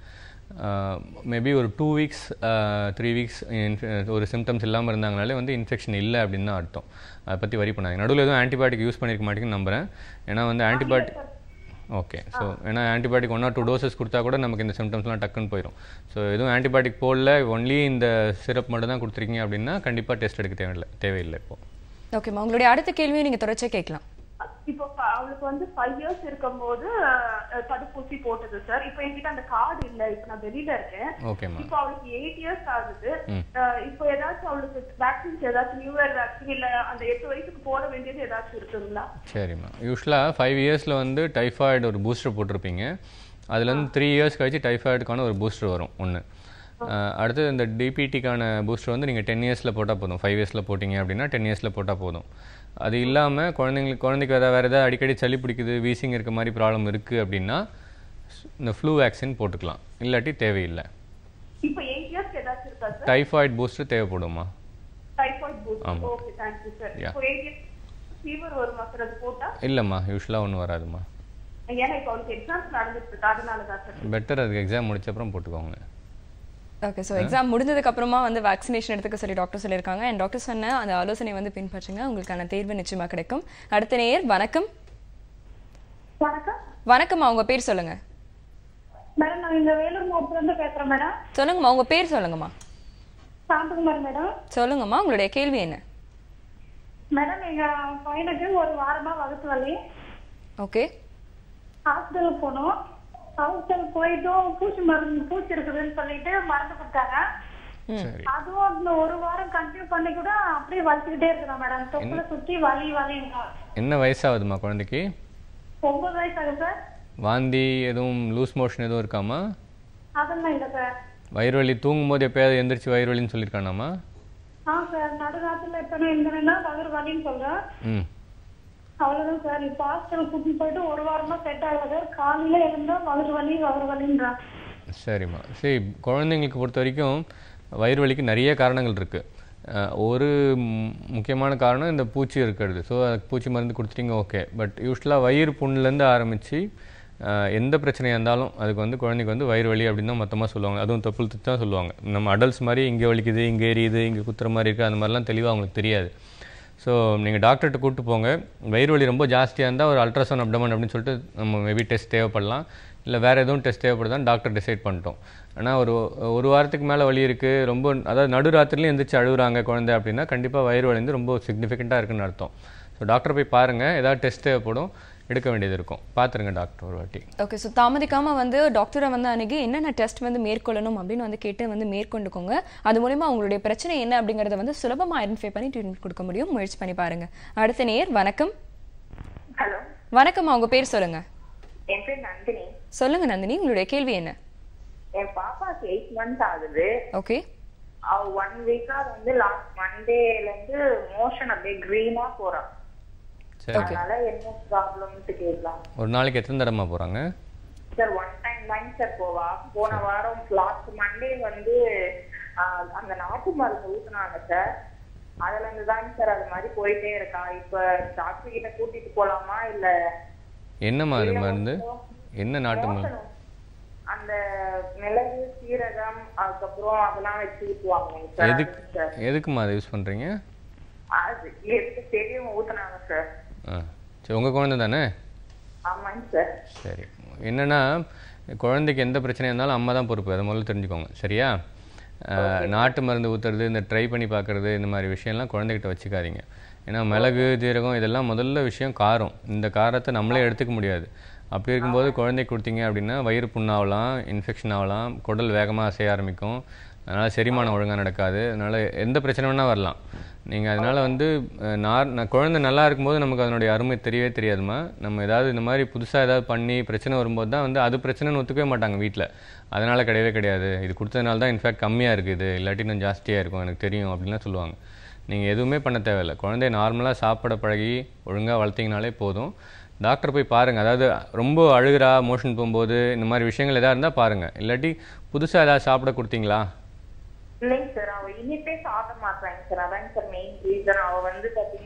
மேபி ஒரு டூ வீக்ஸ் த்ரீ வீக்ஸ் ஒரு சிம்டம்ஸ் இல்லாமல் இருந்தாங்கனாலே வந்து இன்ஃபெக்ஷன் இல்லை அப்படின்னு தான் அர்த்தம் அதை பற்றி வரி பண்ணாங்க நடுவில் எதுவும் ஆன்டிபயோட்டிக் யூஸ் பண்ணியிருக்க மாட்டேங்குன்னு நம்புகிறேன் ஏன்னா வந்து ஆன்டிபயோட்டிக் ஓகே ஸோ ஏன்னா antibiotic one or two doses கொடுத்தா கூட நமக்கு இந்த சிம்டம்ஸ்லாம் டக்குன்னு போயிடும் ஸோ எதுவும் ஆன்டிபயோட்டிக் போடல ஒன்லி இந்த சிரப் மட்டும் தான் கொடுத்துருக்கீங்க அப்படின்னா கண்டிப்பாக டெஸ்ட் எடுக்க தேவையில்லை தேவையில்லை இப்போ ஓகேம்மா உங்களுடைய அடுத்த கேள்வியும் நீங்க தொடர்ச்சியா கேட்கலாம் இப்போ ப- அவளுக்கு வந்து ஃபைவ் இயர்ஸ் இருக்கும்போது அஹ், தடுப்பூசி போட்டது சார் இப்போ என்கிட்ட அந்த கார்டு இல்ல இப்போ நான் வெளியில இருக்கேன் ஓகேம்மா இப்போ அவளுக்கு எயிட் இயர்ஸ் ஆகுது அஹ், இப்போ ஏதாச்சும் அவளுக்கு வேக்சின்ஸ் ஏதாச்சும் நியூ இயர் வேக்சின் இல்ல அந்த எட்டு வயசுக்கு போட வேண்டியது ஏதாச்சும் இருக்குங்களா சரிம்மா யூஸ்வலாக ஃபைவ் இயர்ஸில் வந்து டைஃபாய்டு ஒரு பூஸ்டர் போட்டிருப்பீங்க அதுலேருந்து த்ரீ இயர்ஸ் கழிச்சு டைஃபாய்டுக்கான ஒரு பூஸ்டர் வரும் ஒன்று அடுத்து இந்த டிபிடிக்கான பூஸ்டர் வந்து நீங்கள் டென் இயர்ஸில் போட்டால் போதும் ஃபைவ் இயர்ஸில் போட்டிங்க அப்படின்னா டென் இயர்ஸில் போட்டால் போதும் அது இல்லாமல் குழந்தைங்களுக்கு குழந்தைக்கு வேறு வேறு ஏதாவது அடிக்கடி சளி பிடிக்குது வீசிங் இருக்க மாதிரி ப்ராப்ளம் இருக்குது அப்படின்னா இந்த ஃப்ளூ வேக்சின் போட்டுக்கலாம் இல்லாட்டி தேவையில்லை இப்போ எயிட் இயர்ஸ் ஏதாச்சும் இருக்கா சார் டைஃபாய்டு பூஸ்டர் தேவைப்படுமா டைஃபாய்ட் பூஸ்ட் ஆமா. Okay thank you sir Yeah. இப்போ எயிட் இயர்ஸ் ஃபீவர் வருமா சார் அது போட்டா இல்லைம்மா யூஸ்வலாக ஒன்றும் வராதும்மா ஏன்னா இப்போ அவளுக்கு எக்ஸாம்ஸ் நடந்துட்டு இருக்கு அதனால தான் சார் பெட்டர் அதுக்கு எக்ஸாம் முடிச்ச அப்புறம் போட்டுக்கோங்க ஓகே ஸோ எக்ஸாம் முடிஞ்சதுக்கு அப்புறமா வந்து வேக்சினேஷன் எடுத்துக்க சொல்லி டாக்டர் சொல்லியிருக்காங்க அண்ட் டாக்டர் சொன்ன அந்த ஆலோசனை வந்து பின்பற்றுங்க உங்களுக்கான தேர்வு நிச்சயமா கிடைக்கும் அடுத்த நேயர் வணக்கம் வணக்கம் வணக்கம்மா உங்க பேர் சொல்லுங்க மேடம் நான் இந்த வேலூர் மாவட்டத்துல இருந்து பேசுறேன் மேடம் சொல்லுங்கம்மா உங்க பேர் சொல்லுங்கம்மா சாந்தகுமார் மேடம் சொல்லுங்கம்மா உங்களுடைய கேள்வி என்ன மேடம் எங்க பையனுக்கு ஒரு வாரமா வகுத்து வலி ஓகே ஹாஸ்பிட்டல் போனோம் ஹாஸ்பிட்டல் போயிட்டும் பூச்சி மருந்து பூச்சி இருக்குதுன்னு சொல்லிட்டு மருந்து கொடுத்தாங்க சரி அதுவும் அந்த ஒரு வாரம் கண்டினியூ பண்ணி கூட அப்படியே வலிச்சுக்கிட்டே இருக்கிறோம் மேடம் தொப்புல சுத்தி வலி வலிங்க என்ன வயசாகுதுமா குழந்தைக்கு ஒன்பது வயசு ஆகுது சார் வாந்தி எதுவும் லூஸ் மோஷன் எதுவும் இருக்காமா அதெல்லாம் இல்ல சார் வயிறு வலி தூங்கும்போது எப்பயாவது எந்திரிச்சு வயிறு வலின்னு சொல்லியிருக்கானாமா ஆ சார் நடுராத்திரில எத்தனை இருந்தேன்னா வயிறு வலின்னு சொல்றேன் ம் அவ்வளவுதான் சார் இப்போ ஹாஸ்பிட்டல் கூட்டிட்டு போயிட்டு ஒரு வாரமா செட் ஆகுது காலையில எழுந்தா வயிறு வலி வயிறு வலின்றான் சரிம்மா சரி குழந்தைங்களுக்கு பொறுத்த வரைக்கும் வயிறு வலிக்கு நிறைய காரணங்கள் இருக்குது ஒரு ம், முக்கியமான காரணம் இந்த பூச்சி இருக்கிறது ஸோ அதுக்கு பூச்சி மருந்து கொடுத்துட்டீங்க ஓகே பட் யூஸ்வலாக வயிறு புண்ணுலேருந்து ஆரம்பித்து எந்த பிரச்சனையாக இருந்தாலும் அதுக்கு வந்து குழந்தைக்கு வந்து வயிறு வலி அப்படின்னு தான் மொத்தமாக சொல்லுவாங்க அதுவும் தொப்புள் துத்து தான் சொல்லுவாங்க நம்ம அடல்ட்ஸ் மாதிரி இங்கே வலிக்குது இங்கே எரியுது இங்கே குத்துற மாதிரி இருக்குது அந்த மாதிரிலாம் தெளிவாக அவங்களுக்கு தெரியாது ஸோ நீங்கள் டாக்டர்கிட்ட கூப்பிட்டு போங்க வயிறு வலி ரொம்ப ஜாஸ்தியாக இருந்தால் ஒரு அல்ட்ராசவுண்ட் அப்டமன் அப்படின்னு சொல்லிட்டு நம்ம மேபி டெஸ்ட் தேவைப்படலாம் இல்லை வேறு எதுவும் டெஸ்ட் தேவைப்படுதான்னு டாக்டர் டிசைட் பண்ணிட்டோம் ஆனால் ஒரு ஒரு வாரத்துக்கு மேலே வலி இருக்குது ரொம்ப அதாவது நடுராத்திரிலையும் எந்திரிச்சு அழுகுறாங்க குழந்தை அப்படின்னா கண்டிப்பாக வயிறு வலி வந்து ரொம்ப சிக்னிஃபிகண்ட்டாக இருக்குன்னு அர்த்தம் ஸோ டாக்டர் போய் பாருங்கள் ஏதாவது டெஸ்ட் தேவைப்படும் எடுக்க வேண்டியது இருக்கும் பார்த்துருங்க டாக்டர் ஒரு வாட்டி ஓகே ஸோ தாமதிக்காம வந்து டாக்டரை வந்து அணுகி என்னென்ன டெஸ்ட் வந்து மேற்கொள்ளணும் அப்படின்னு வந்து கேட்டு வந்து மேற்கொண்டுக்கோங்க அது மூலியமா உங்களுடைய பிரச்சனை என்ன அப்படிங்கறத வந்து சுலபமா ஐடென்டிஃபை பண்ணி ட்ரீட்மெண்ட் கொடுக்க முடியும் முயற்சி பண்ணி பாருங்க அடுத்த நேயர் வணக்கம் ஹலோ வணக்கம்மா உங்க பேர் சொல்லுங்க என் பேர் நந்தினி சொல்லுங்க நந்தினி உங்களுடைய கேள்வி என்ன என் பாப்பாக்கு எயிட் மந்த் ஆகுது ஓகே அவ ஒன் வீக்கா வந்து லாஸ்ட் மண்டேல இருந்து மோஷன் அப்படியே கிரீனா போறா சரி அதனால என்ன ப்ராப்ளம்னு கேட்கலாம் ஒரு நாளைக்கு எத்தனை தடமா போகிறாங்க சார் ஒன் டைம் தான் சார் போவா போன வாரம் லாஸ்ட் மண்டே வந்து ஆஹ், அந்த நாட்டு மருந்து ஊத்துனாங்க சார் அதுல இருந்து தான் சார் அது மாதிரி போயிட்டே இருக்கா இப்ப டாக்டர் கிட்ட கூட்டிட்டு போலாமா இல்ல என்னம்மா அது மருந்து என்ன நாட்டு மருந்து மோசனம். அந்த மிளகு சீரகம் அதுக்கப்புறம் அதெல்லாம் வச்சு ஊத்துவாங்க சார் எதுக்கு சார் எதுக்குமா அதை யூஸ் பண்ணுறீங்க அது எதுக்கு தெரியும் ஊத்துனாங்க சார் ஆ சரி உங்கள் குழந்தை தானே ஆமாங்க சார் சரி என்னன்னா குழந்தைக்கு எந்த பிரச்சனையாக இருந்தாலும் அம்மா தான் பொறுப்பு அதை முதல்ல தெரிஞ்சுக்கோங்க சரியா அஹ், நாட்டு மருந்து ஊற்றுறது இந்த ட்ரை பண்ணி பார்க்குறது இந்த மாதிரி விஷயம்லாம் குழந்தைகிட்ட வச்சுக்காதீங்க ஏன்னா மிளகு ஜீரகம் இதெல்லாம் முதல்ல விஷயம் காரம் இந்த காரத்தை நம்மளே எடுத்துக்க முடியாது அப்படி இருக்கும்போது குழந்தைக்கு கொடுத்தீங்க அப்படின்னா வயிறு புண்ணாகலாம் இன்ஃபெக்ஷன் ஆகலாம் குடல் வேகமாக அசைய ஆரம்பிக்கும் அதனால் செரிமானம் ஒழுங்காக நடக்காது அதனால் எந்த பிரச்சனை வேணால் வரலாம் நீங்கள் அதனால் வந்து அஹ், நார் நான் குழந்தை நல்லா இருக்கும்போது நமக்கு அதனுடைய அருமை தெரியவே தெரியாதுமா நம்ம ஏதாவது இந்த மாதிரி புதுசாக ஏதாவது பண்ணி பிரச்சனை வரும்போது தான் வந்து அது பிரச்சனைன்னு ஒத்துக்கவே மாட்டாங்க வீட்டில் அதனால் கிடையவே கிடையாது இது கொடுத்ததுனால தான் இன்ஃபேக்ட் கம்மியாக இருக்குது இல்லாட்டி இன்னும் ஜாஸ்தியாக இருக்கும் எனக்கு தெரியும் அப்படின்லாம் சொல்லுவாங்க நீங்கள் எதுவுமே பண்ண தேவையில்லை குழந்தைய நார்மலாக சாப்பிட பழகி ஒழுங்காக வளர்த்தீங்கனாலே போதும் டாக்டர் போய் பாருங்கள் அதாவது ரொம்ப அழுகிறா மோஷன் போகும்போது இந்த மாதிரி விஷயங்கள் எதாவது இருந்தால் பாருங்கள் இல்லாட்டி புதுசாக ஏதாவது சாப்பிட கொடுத்தீங்களா இல்லைங்க சார் அவ இனிப்பே சாப்பிட மாட்டாங்க சார் அதாங்க சார் மெயின் ரீசன் அவ வந்து பாத்தீங்கன்னா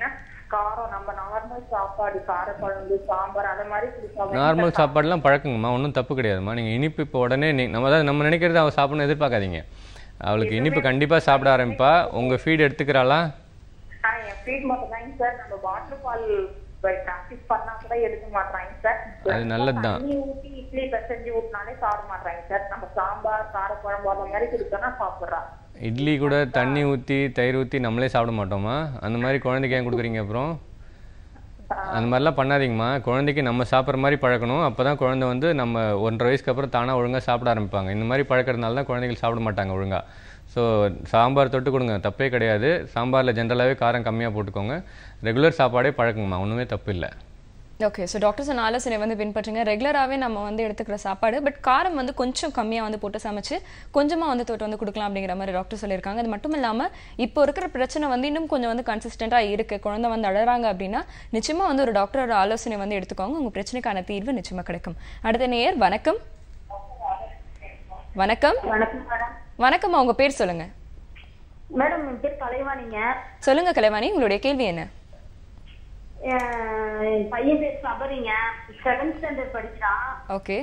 காரம் நம்ம நார்மல் சாப்பாடு காரக்குழம்பு சாம்பார் அந்த மாதிரி கொடுப்பாங்க நார்மல் சாப்பாடுலாம் பழக்குங்கம்மா ஒன்றும் தப்பு கிடையாதும்மா நீங்கள் இனிப்பு இப்போ உடனே நீ நம்ம அதாவது நம்ம நினைக்கிறது அவள் சாப்பிடணும் எதிர்பார்க்காதீங்க அவளுக்கு இனிப்பு கண்டிப்பாக சாப்பிட ஆரம்பிப்பா உங்கள் ஃபீட் எடுத்துக்கிறாளா ஆ, என் ஃபீட் மட்டும் தாங்க சார் நம்ம வாட்டர் பால் ப்ராக்டிஸ் பண்ணா கூட எடுக்க மாட்டாங்க சார் அது நல்லதுதான். தண்ணி ஊத்தி இட்லி பிசைஞ்சு ஊட்டினாலே சாப்பிட மாட்டாங்க சார் நம்ம சாம்பார் காரக்குழம்பு அந்த மாதிரி கொடுத்தோம்னா சாப்பிட்றா இட்லி கூட தண்ணி ஊற்றி தயிர் ஊற்றி நம்மளே சாப்பிட மாட்டோமா அந்த மாதிரி குழந்தைக்கு ஏன் கொடுக்குறீங்க அப்புறம் அந்த மாதிரிலாம் பண்ணாதீங்கம்மா குழந்தைக்கு நம்ம சாப்பிட்ற மாதிரி பழக்கணும் அப்போ தான் குழந்தை வந்து நம்ம ஒன்றரை வயசுக்கு அப்புறம் தானாக ஒழுங்காக சாப்பிட ஆரம்பிப்பாங்க இந்த மாதிரி பழக்கிறதுனால தான் குழந்தைகள் சாப்பிட மாட்டாங்க ஒழுங்காக ஸோ சாம்பார் தொட்டு கொடுங்க தப்பே கிடையாது சாம்பாரில் ஜென்ரலாகவே காரம் கம்மியாக போட்டுக்கோங்க ரெகுலர் சாப்பாடே பழக்குங்கம்மா ஒன்றுமே தப்பு இல்லை ஓகே ஸோ டாக்டர் சொன்ன ஆலோசனை வந்து பின்பற்றுங்க ரெகுலராகவே நம்ம வந்து எடுத்துக்கிற சாப்பாடு பட் காரம் வந்து கொஞ்சம் கம்மியாக வந்து போட்டு சமைச்சு கொஞ்சமாக வந்து தொட்டு வந்து கொடுக்கலாம் அப்படிங்கிற மாதிரி டாக்டர் சொல்லியிருக்காங்க அது மட்டும் இல்லாமல் இப்போ இருக்கிற பிரச்சனை வந்து இன்னும் கொஞ்சம் வந்து கன்சிஸ்டண்ட்டாக இருக்கு குழந்தை வந்து அழறாங்க அப்படின்னா நிச்சயமாக வந்து ஒரு டாக்டரோட ஆலோசனை வந்து எடுத்துக்கோங்க உங்கள் பிரச்சனைக்கான தீர்வு நிச்சயமாக கிடைக்கும் அடுத்த நேயர் வணக்கம் வணக்கம் வணக்கம் மேடம் வணக்கம்மா உங்க பேர் சொல்லுங்க மேடம் என் பேர் கலைவாணிங்க சொல்லுங்க கலைவாணி உங்களுடைய கேள்வி என்ன அஹ் என் பையன் பேர் சபரிங்க செவன்த் ஸ்டாண்டர்ட் படிக்கிறான் ஓகே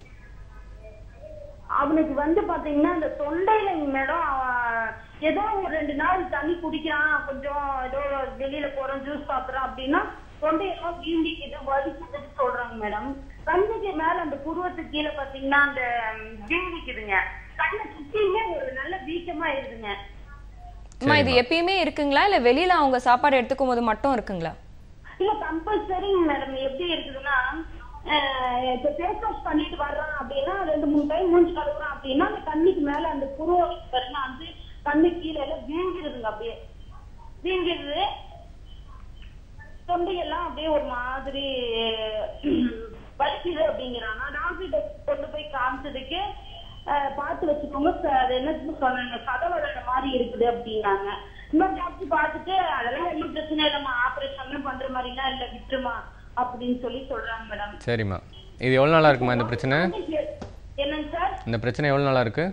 அவனுக்கு வந்து பாத்தீங்கன்னா இந்த தொண்டையில மேடம் அவன் ஏதோ ஒரு ரெண்டு நாள் தண்ணி குடிக்கிறான் கொஞ்சம் ஏதோ வெளியில போறோம் ஜூஸ் சாப்பிடுறான் அப்படின்னா தொண்டையெல்லாம் வீண்டிக்கிட்டு வலிக்குதுன்னு சொல்றாங்க மேடம் கண்ணுக்கு மேல அந்த புருவத்துக்கு கீழே பாத்தீங்கன்னா அந்த ம், வீங்கிக்குதுங்க கண்ணை சுத்தியுமே ஒரு நல்ல வீக்கமா இருக்குதுங்க அம்மா இது எப்பயுமே இருக்குங்களா இல்ல வெளியில அவங்க சாப்பாடு எடுத்துக்கும் போது மட்டும் இருக்குங்களா இல்ல கம்பல்சரிங்க மேடம் எப்படி இருக்குதுன்னா அஹ் இப்ப ஃபேஸ் வாஷ் பண்ணிட்டு வர்றான் அப்படின்னா ரெண்டு மூணு டைம் மூஞ்சி கழுவுறான் அப்படின்னா அந்த கண்ணுக்கு மேல அந்த புருவம் பாருங்க வந்து கண்ணு கீழே எல்லாம் வீங்கிருதுங்க அப்படியே வீங்கிருது தொண்டையெல்லாம் அப்படியே ஒரு மாதிரி வலிக்குது அப்படிங்கிறாங்க டாக்டர் கொண்டு போய் காமிச்சதுக்கு அஹ், பார்த்து வச்சுக்கோங்க ச- அது என்ன சொன்னாங்க கதவழ மாதிரி இருக்குது அப்படின்னாங்க இன்னொரு டாக்டர் பார்த்துட்டு அதெல்லாம் ஒன்றும் பிரச்சனை இல்லைம்மா ஆபரேஷன் பண்ற மாதிரிலாம் இல்லை விட்டுருமா அப்படின்னு சொல்லி சொல்றாங்க மேடம் சரிம்மா இது எவ்வளோ நாளாக இருக்குமா இந்த பிரச்சனை என்னங்க சார் இந்த பிரச்சனை எவ்வளோ நாளாக இருக்குது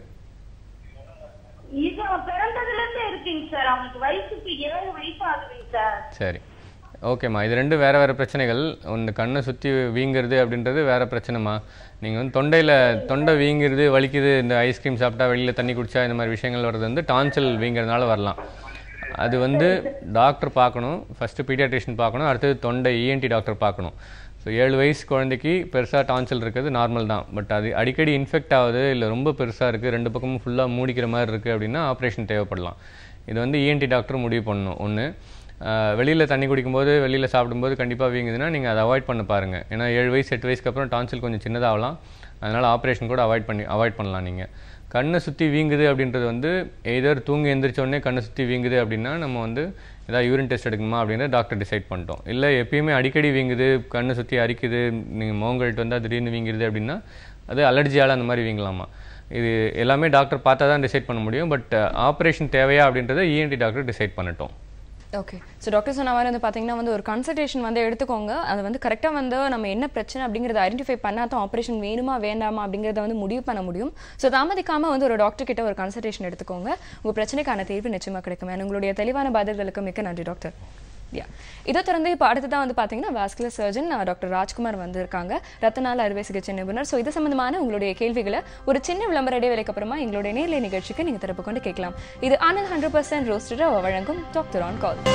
இது அவன் பிறந்ததுல இருந்தே இருக்குங்க சார் அவனுக்கு வயசுக்கு ஏழு வயசு ஆகுதுங்க சார் சரி ஓகேம்மா இது ரெண்டு வேறு வேறு பிரச்சனைகள் இந்த கண்ணை சுற்றி வீங்கிறது அப்படின்றது வேறு பிரச்சனைமா நீங்கள் வந்து தொண்டையில் தொண்டை வீங்கிறது வலிக்குது இந்த ஐஸ்கிரீம் சாப்பிட்டா வெளியில் தண்ணி குடிச்சா இந்த மாதிரி விஷயங்கள் வர்றது வந்து டான்சில் வீங்கிறதுனால வரலாம் அது வந்து டாக்டர் பார்க்கணும் ஃபஸ்ட்டு பீடியாட்ரிஷியன் பார்க்கணும் அடுத்தது தொண்டை இஎன்டி டாக்டர் பார்க்கணும் ஸோ ஏழு வயசு குழந்தைக்கு பெருசாக டான்சில் இருக்கிறது நார்மல் தான் பட் அது அடிக்கடி இன்ஃபெக்ட் ஆகுது இல்லை ரொம்ப பெருசாக இருக்குது ரெண்டு பக்கமும் ஃபுல்லாக மூடிக்கிற மாதிரி இருக்குது அப்படின்னா ஆப்ரேஷன் தேவைப்படலாம் இது வந்து இஎன்டி டாக்டர் முடிவு பண்ணணும் ஒன்று வெளியில் தண்ணி குடிக்கும்போது வெளியில் சாப்பிடும்போது கண்டிப்பாக வீங்குதுன்னா நீங்கள் அதை அவாய்ட் பண்ண பாருங்கள் ஏன்னா ஏழு வயசு எட்டு வயசுக்கு அப்புறம் டான்சில் கொஞ்சம் சின்னதாகலாம் அதனால் ஆப்ரேஷன் கூட அவாய்ட் பண்ணி அவாய்ட் பண்ணலாம் நீங்கள் கண்ணை சுற்றி வீங்குது அப்படின்றது வந்து எதர் தூங்கி எந்திரிச்ச உடனே கண்ணை சுற்றி வீங்குது அப்படின்னா நம்ம வந்து ஏதாவது யூரின் டெஸ்ட் எடுக்கணுமா அப்படின்றத டாக்டர் டிசைட் பண்ணிட்டோம் இல்லை எப்பயுமே அடிக்கடி வீங்குது கண்ணை சுற்றி அரிக்குது நீங்கள் மோங்கல்ட்டு வந்தால் திடீர்னு வீங்குது அப்படின்னா அது அலர்ஜியால் அந்த மாதிரி வீங்கலாமா இது எல்லாமே டாக்டர் பார்த்தா தான் டிசைட் பண்ண முடியும் பட் ஆப்ரேஷன் தேவையா அப்படின்றத இஎன்டி டாக்டர் டிசைட் பண்ணட்டும் ஓகே ஸோ டாக்டர் சொன்ன மாதிரி வந்து பார்த்தீங்கன்னா வந்து ஒரு கன்சல்டேஷன் வந்து எடுத்துக்கோங்க அது வந்து கரெக்டாக வந்து நம்ம என்ன பிரச்சனை அப்படிங்கிறத ஐடென்டிஃபை பண்ணால் தான் ஆப்ரேஷன் வேணுமா வேண்டாமா அப்படிங்கிறத வந்து முடிவு பண்ண முடியும் ஸோ தாமதிக்காமல் வந்து ஒரு டாக்டர் கிட்ட ஒரு கன்சல்டேஷன் எடுத்துக்கோங்க உங்கள் பிரச்சனைக்கான தீர்வு நிச்சயமாக கிடைக்கும் And உங்களுடைய தெளிவான பதில்களுக்கு மிக்க நன்றி டாக்டர் யா இதை தொடர்ந்து இப்போ அடுத்ததான் வந்து பார்த்தீங்கன்னா வாஸ்குலர் சர்ஜன் டாக்டர் ராஜ்குமார் வந்திருக்காங்க ரத்த நாள் அறுவை சிகிச்சை நிபுணர் ஸோ இது சம்பந்தமான உங்களுடைய கேள்விகளை ஒரு சின்ன விளம்பர இடைவேளைக்கு அப்புறமா எங்களுடைய நேர்லை நிகழ்ச்சிக்கு நீங்கள் திறப்பு கொண்டு கேட்கலாம் இது ஆனந்த் ஹண்ட்ரட் பர்சன்ட் ரோஸ்டர் வழங்கும் doctor on call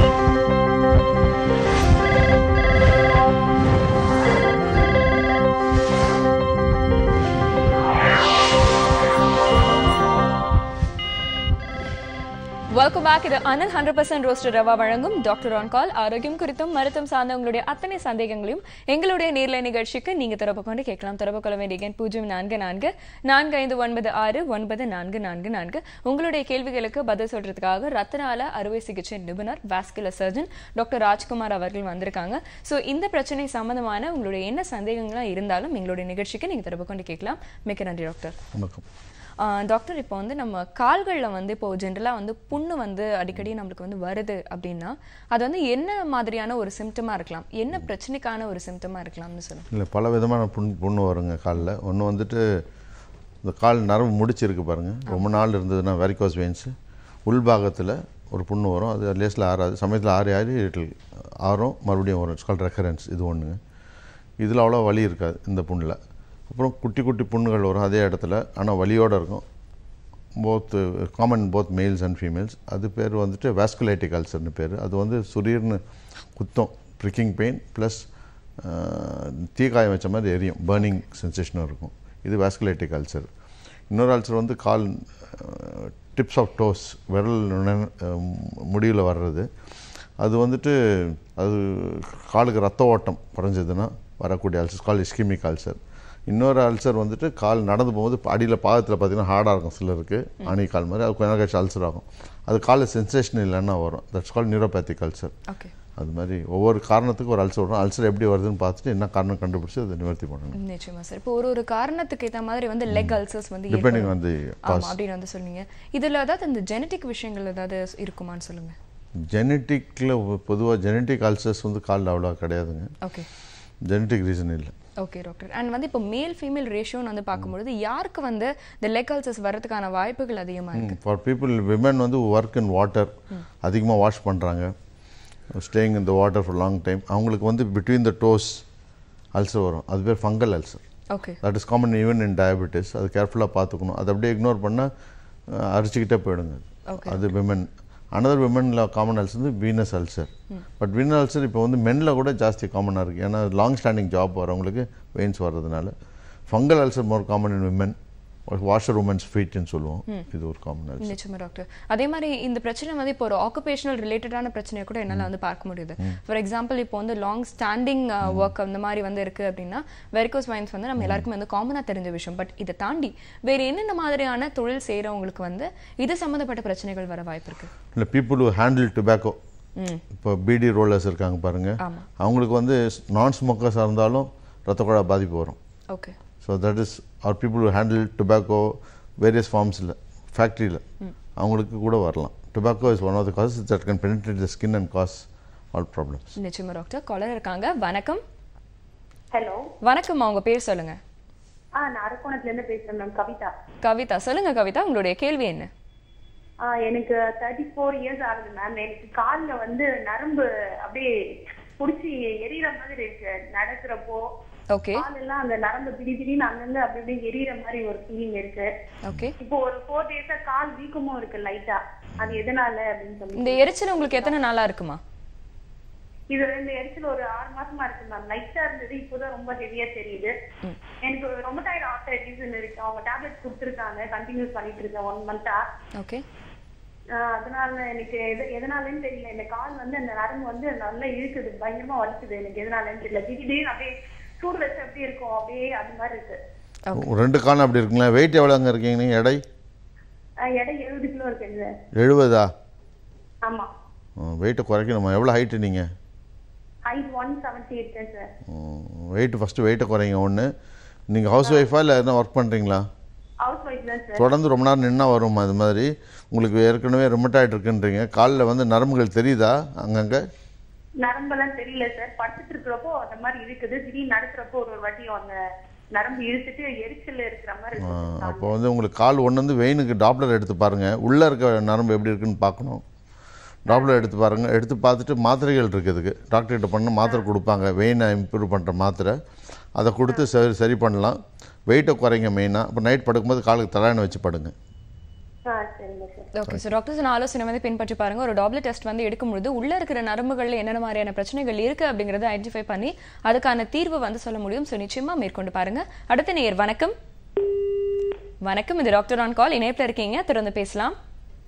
welcome back இது Anil hundred percent roster rava வழங்கும் டாக்டர் ஆன் கால் ஆரோக்கியம் குறித்தும் மருத்துவம் சார்ந்த உங்களுடைய அத்தனை சந்தேகங்களையும் எங்களுடைய நேர்லை நிகழ்ச்சிக்கு நீங்க தொடர்பு கொண்டு கேட்கலாம் தொடர்பு கொள்ள வேண்டிய எண் பூஜ்ஜியம் நான்கு நான்கு நான்கு ஐந்து ஒன்பது ஆறு ஒன்பது நான்கு நான்கு நான்கு உங்களுடைய கேள்விகளுக்கு பதில் சொல்றதுக்காக ரத்தனால அறுவை சிகிச்சை நிபுணர் வாஸ்குலர் சர்ஜன் டாக்டர் ராஜ்குமார் அவர்கள் வந்திருக்காங்க ஸோ இந்த பிரச்சனை சம்பந்தமான உங்களுடைய என்ன சந்தேகங்களாக இருந்தாலும் எங்களுடைய நிகழ்ச்சிக்கு நீங்க தொடர்பு கொண்டு கேட்கலாம் மிக்க நன்றி டாக்டர் வணக்கம் ஆஹ் டாக்டர் இப்போ வந்து நம்ம கால்களில் வந்து இப்போ ஜென்ரலாக வந்து புண்ணு வந்து அடிக்கடி நம்மளுக்கு வந்து வருது அப்படின்னா அது வந்து என்ன மாதிரியான ஒரு சிம்டமாக இருக்கலாம் என்ன பிரச்சனைக்கான ஒரு சிம்டமாக இருக்கலாம்னு சொல்லுங்க இல்லை பல விதமான புண் புண்ணு வருங்க காலில் ஒன்று வந்துட்டு இந்த கால் நரம்பு முடிச்சிருக்கு பாருங்கள் ரொம்ப நாள் இருந்ததுன்னா வெரிகோஸ் வெயின்ஸு உள்பாகத்தில் ஒரு புண்ணு வரும் அது லேஸில் ஆறாது சமயத்தில் ஆறி ஆறி இட்டில் ஆறும் மறுபடியும் வரும் இட்ஸ் கால் ரெக்கரன்ஸ் இது ஒன்றுங்க இதில் அவ்வளோ வலி இருக்காது இந்த புண்ணில் அப்புறம் குட்டி குட்டி புண்ணுகள் வரும் அதே இடத்துல ஆனால் வலியோடு இருக்கும் both common both males and females அது பேர் வந்துட்டு வாஸ்குலேட்டிக் அல்சர்னு பேர் அது வந்து சுரீர்னு குத்தம் ப்ரிக்கிங் பெயின் ப்ளஸ் தீக்காயம் வச்ச மாதிரி எரியும் பேர்னிங் சென்சேஷனும் இருக்கும் இது வாஸ்குலேட்டிக் அல்சர் இன்னொரு அல்சர் வந்து கால் டிப்ஸ் ஆஃப் டோஸ் விரல் நுன- அஹ், முடிவில் வர்றது அது வந்துட்டு அது காலுக்கு ரத்த ஓட்டம் குறைஞ்சதுன்னா வரக்கூடிய அல்சர் கால் இஸ்கிமிக் அல்சர் இன்னொரு அல்சர் வந்துட்டு கால் நடந்து போகும்போது அடியில் பாதத்தில் பார்த்தீங்கன்னா ஹார்டாக இருக்கும் சிலருக்கு ஆணி கால் மாதிரி அது கொஞ்ச நேரம் கழிச்சு அல்சர் ஆகும் அது காலில் சென்சேஷன் இல்லைன்னா வரும் that's call neuropathic ulcer okay அது மாதிரி ஒவ்வொரு காரணத்துக்கும் ஒரு அல்சர் வரும் அல்சர் எப்படி வருதுன்னு பார்த்துட்டு என்ன காரணம் கண்டுபிடிச்சி அதை நிவர்த்தி பண்ணணும் நிச்சயமா சார் இப்போ ஒரு ஒரு காரணத்துக்கு ஏத்த மாதிரி வந்து லெக் அல்சர்ஸ் வந்து டிபெண்டிங் ஏற்படும். ஆன் தி ஆமா காஸ் அப்படின்னு வந்து சொன்னீங்க இதுல ஏதாவது இந்த ஜெனடிக் விஷயங்கள் ஏதாவது இருக்குமான்னு சொல்லுங்க ஜெனட்டிக்கில் பொதுவாக ஜெனட்டிக் அல்சர்ஸ் வந்து காலில் அவ்வளோ கிடையாதுங்க ஓகே ஜெனட்டிக் ரீசன் இல்லை ஓகே டாக்டர் அண்ட் வந்து இப்போ மேல் ஃபீமேல் ரேஷியோன்னு வந்து பார்க்கும்பொழுது யாருக்கு வந்து இந்த லெக் அல்சர்ஸ் வர்றதுக்கான வாய்ப்புகள் அதிகமா இருக்கு ஃபார் பீப்புள் விமன் வந்து ஒர்க் இன் வாட்டர் அதிகமாக வாஷ் பண்ணுறாங்க staying in the water for long time அவங்களுக்கு வந்து பிட்வீன் த டோஸ் அல்சர் வரும் அது பேர் fungal ulcer okay that is common even in diabetes அது கேர்ஃபுல்லாக பார்த்துக்கணும் அது அப்படியே இக்னோர் பண்ணால் அரிச்சிக்கிட்டே போயிடுங்க Okay. அது விமன் அனதர் விமனில் காமன் அல்சர் வந்து venous ulcer but venous ulcer இப்போ வந்து மென்னில் கூட ஜாஸ்தி காமனாக இருக்குது ஏன்னா லாங் ஸ்டாண்டிங் ஜாப் வரவங்களுக்கு வெயின்ஸ் வர்றதுனால fungal ulcer more common in women washer women's ஃபீட்னு சொல்லுவோம் இது ஒரு காமன் அல்சர் நிச்சயமா டாக்டர் அதே மாதிரி இந்த பிரச்சனை வந்து இப்போ ஒரு ஆக்குபேஷனல் ரிலேட்டடான பிரச்சனையை கூட என்னால வந்து பார்க்க முடியுது ஃபார் எக்ஸாம்பிள் இப்போ வந்து லாங் ஸ்டாண்டிங் ஒர்க் அந்த மாதிரி வந்து இருக்கு அப்படின்னா வெரிகோஸ் வைன்ஸ் வந்து நம்ம எல்லாருக்குமே வந்து காமனா தெரிஞ்ச விஷயம் பட் இதை தாண்டி வேற என்னென்ன மாதிரியான தொழில் செய்றவங்களுக்கு வந்து இது சம்மந்தப்பட்ட பிரச்சனைகள் வர வாய்ப்பு இருக்கு இல்லை பீப்புள் who ஹேண்டில் டுபாக்கோ இப்போ பிடி ரோலர்ஸ் இருக்காங்க பாருங்க ஆமா. அவங்களுக்கு வந்து நான் ஸ்மோக்கர்ஸாக இருந்தாலும் ரத்த குழாய் பாதிப்பு வரும் okay so that is or people handle tobacco various ஃபார்ம்ஸில் ஃபேக்ட்ரியில் அவங்களுக்கு கூட வரலாம் tobacco is one of the causes that can penetrate the skin and cause all problems நிச்சயமா டாக்டர் காலர் இருக்காங்க வணக்கம் ஹலோ வணக்கம் உங்க பேர் சொல்லுங்க ஆ நான் அரக்கோணத்துல இருந்து பேசுறேன் மேம் கவிதா கவிதா சொல்லுங்க கவிதா உங்களுடைய கேள்வி என்ன ஆ, எனக்கு தேர்ட்டி ஃபோர் இயர்ஸ் ஆகுது மேம் எனக்கு கால்ல வந்து நரம்பு அப்படியே புடிச்சு எரியற மாதிரி இருக்கு நடக்கிறப்போ ஓகே கால் எல்லாம் அந்த நரம்பு திடீ திடீர்னு அங்கங்க அப்படி இப்படி எரியற மாதிரி ஒரு ஃபீலிங் இருக்கு ஓகே இப்போ ஒரு ஃபோர் டேஸா கால் வீக்கமும் இருக்கு லைட்டா அது எதனால அப்படின்னு சொல்லி இந்த எரிச்சல் உங்களுக்கு எத்தனை நாளா இருக்குமா இது ரெண்டு எரிச்சல் ஒரு ஆறு மாசமா இருக்கு மேம் லைட்டா இருந்தது இப்போதான் ரொம்ப ஹெவியா தெரியுது எனக்கு ரொம்ப டைட் ஆர்த்தரைட்டிஸ் இருக்கு அவங்க டேப்லெட் கொடுத்துருக்காங்க கண்டினியூஸ் பண்ணிட்டு இருக்கேன் ஒன் மந்தா ஓகே அதனால எனக்கு எது எதனாலன்னு தெரியல இந்த கால் வந்து அந்த நரம்பு வந்து நல்லா இழுக்குது பயங்கரமா வலிக்குது எனக்கு எதனாலன்னு தெரியல திடீர்னு அப்படியே சூடு வச்சு எப்படி இருக்கும் அப்படியே அது மாதிரி இருக்கு ரெண்டு காலம் அப்படி இருக்குங்களா வெயிட் எவ்வளோங்க இருக்கீங்க நீங்கள் எடை அஹ் எடை எழுபது கிலோ இருக்குங்க எழுபதா ஆமா வெயிட்டை குறைக்கணுமா எவ்வளோ ஹைட்டு நீங்கள் ஹைட் ஒன் செவன்டி இருக்கேன் சார் வெயிட் ஃபஸ்ட்டு வெயிட்டை குறைங்க ஒன்று நீங்கள் ஹவுஸ் ஒய்ஃபா இல்லை எதுனா ஒர்க் பண்ணுறீங்களா ஹவுஸ் ஒய்ஃப் தான் சார் தொடர்ந்து ரொம்ப நேரம் நின்னா வரும் அது மாதிரி உங்களுக்கு ஏற்கனவே ரிமட்டாய்டு இருக்குன்றீங்க காலில் வந்து நரம்புகள் தெரியுதா அங்கங்கே நரம்பெல்லாம் தெரியல சார் படுத்துட்டு இருக்கிறப்போ அந்த மாதிரி இருக்குது திடீர்னு நடக்கிறப்போ ஒரு ஒரு வாட்டியும் அந்த நரம்பு இழுத்துட்டு எரிச்சல் இருக்கிற மாதிரி இருக்கு சார். அப்போ வந்து உங்களுக்கு கால் ஒன்று வந்து வெயினுக்கு டாப்லர் எடுத்து பாருங்கள் உள்ளே இருக்க நரம்பு எப்படி இருக்குன்னு பார்க்கணும் டாப்லர் எடுத்து பாருங்கள் எடுத்து பார்த்துட்டு மாத்திரைகள் இருக்குது இதுக்கு டாக்டர்கிட்ட பண்ண மாத்திரை கொடுப்பாங்க வெயினை இம்ப்ரூவ் பண்ணுற மாத்திரை அதை கொடுத்து சரி சரி பண்ணலாம் வெயிட்டை குறைங்க மெயினாக இப்போ நைட் படுக்கும்போது காலுக்கு தலையணை வச்சு படுங்க ஆ சரிங்க சார் ஓகே ஸோ டாக்டர்ஸ் ஆலோசனை வந்து பின்பற்றி பாருங்க ஒரு டாப்லெட் டெஸ்ட் வந்து எடுக்கும்பொழுது உள்ள இருக்கிற நரம்புகள்ல என்னென்ன மாதிரியான பிரச்சனைகள் இருக்கு அப்படிங்கறத ஐடென்டிஃபை பண்ணி அதுக்கான தீர்வு வந்து சொல்ல முடியும் ஸோ நிச்சயமா மேற்கொண்டு பாருங்க அடுத்த நேயர் வணக்கம் வணக்கம் இது டாக்டர் ஆன் கால் இணைப்பில் இருக்கீங்க தொடர்ந்து பேசலாம்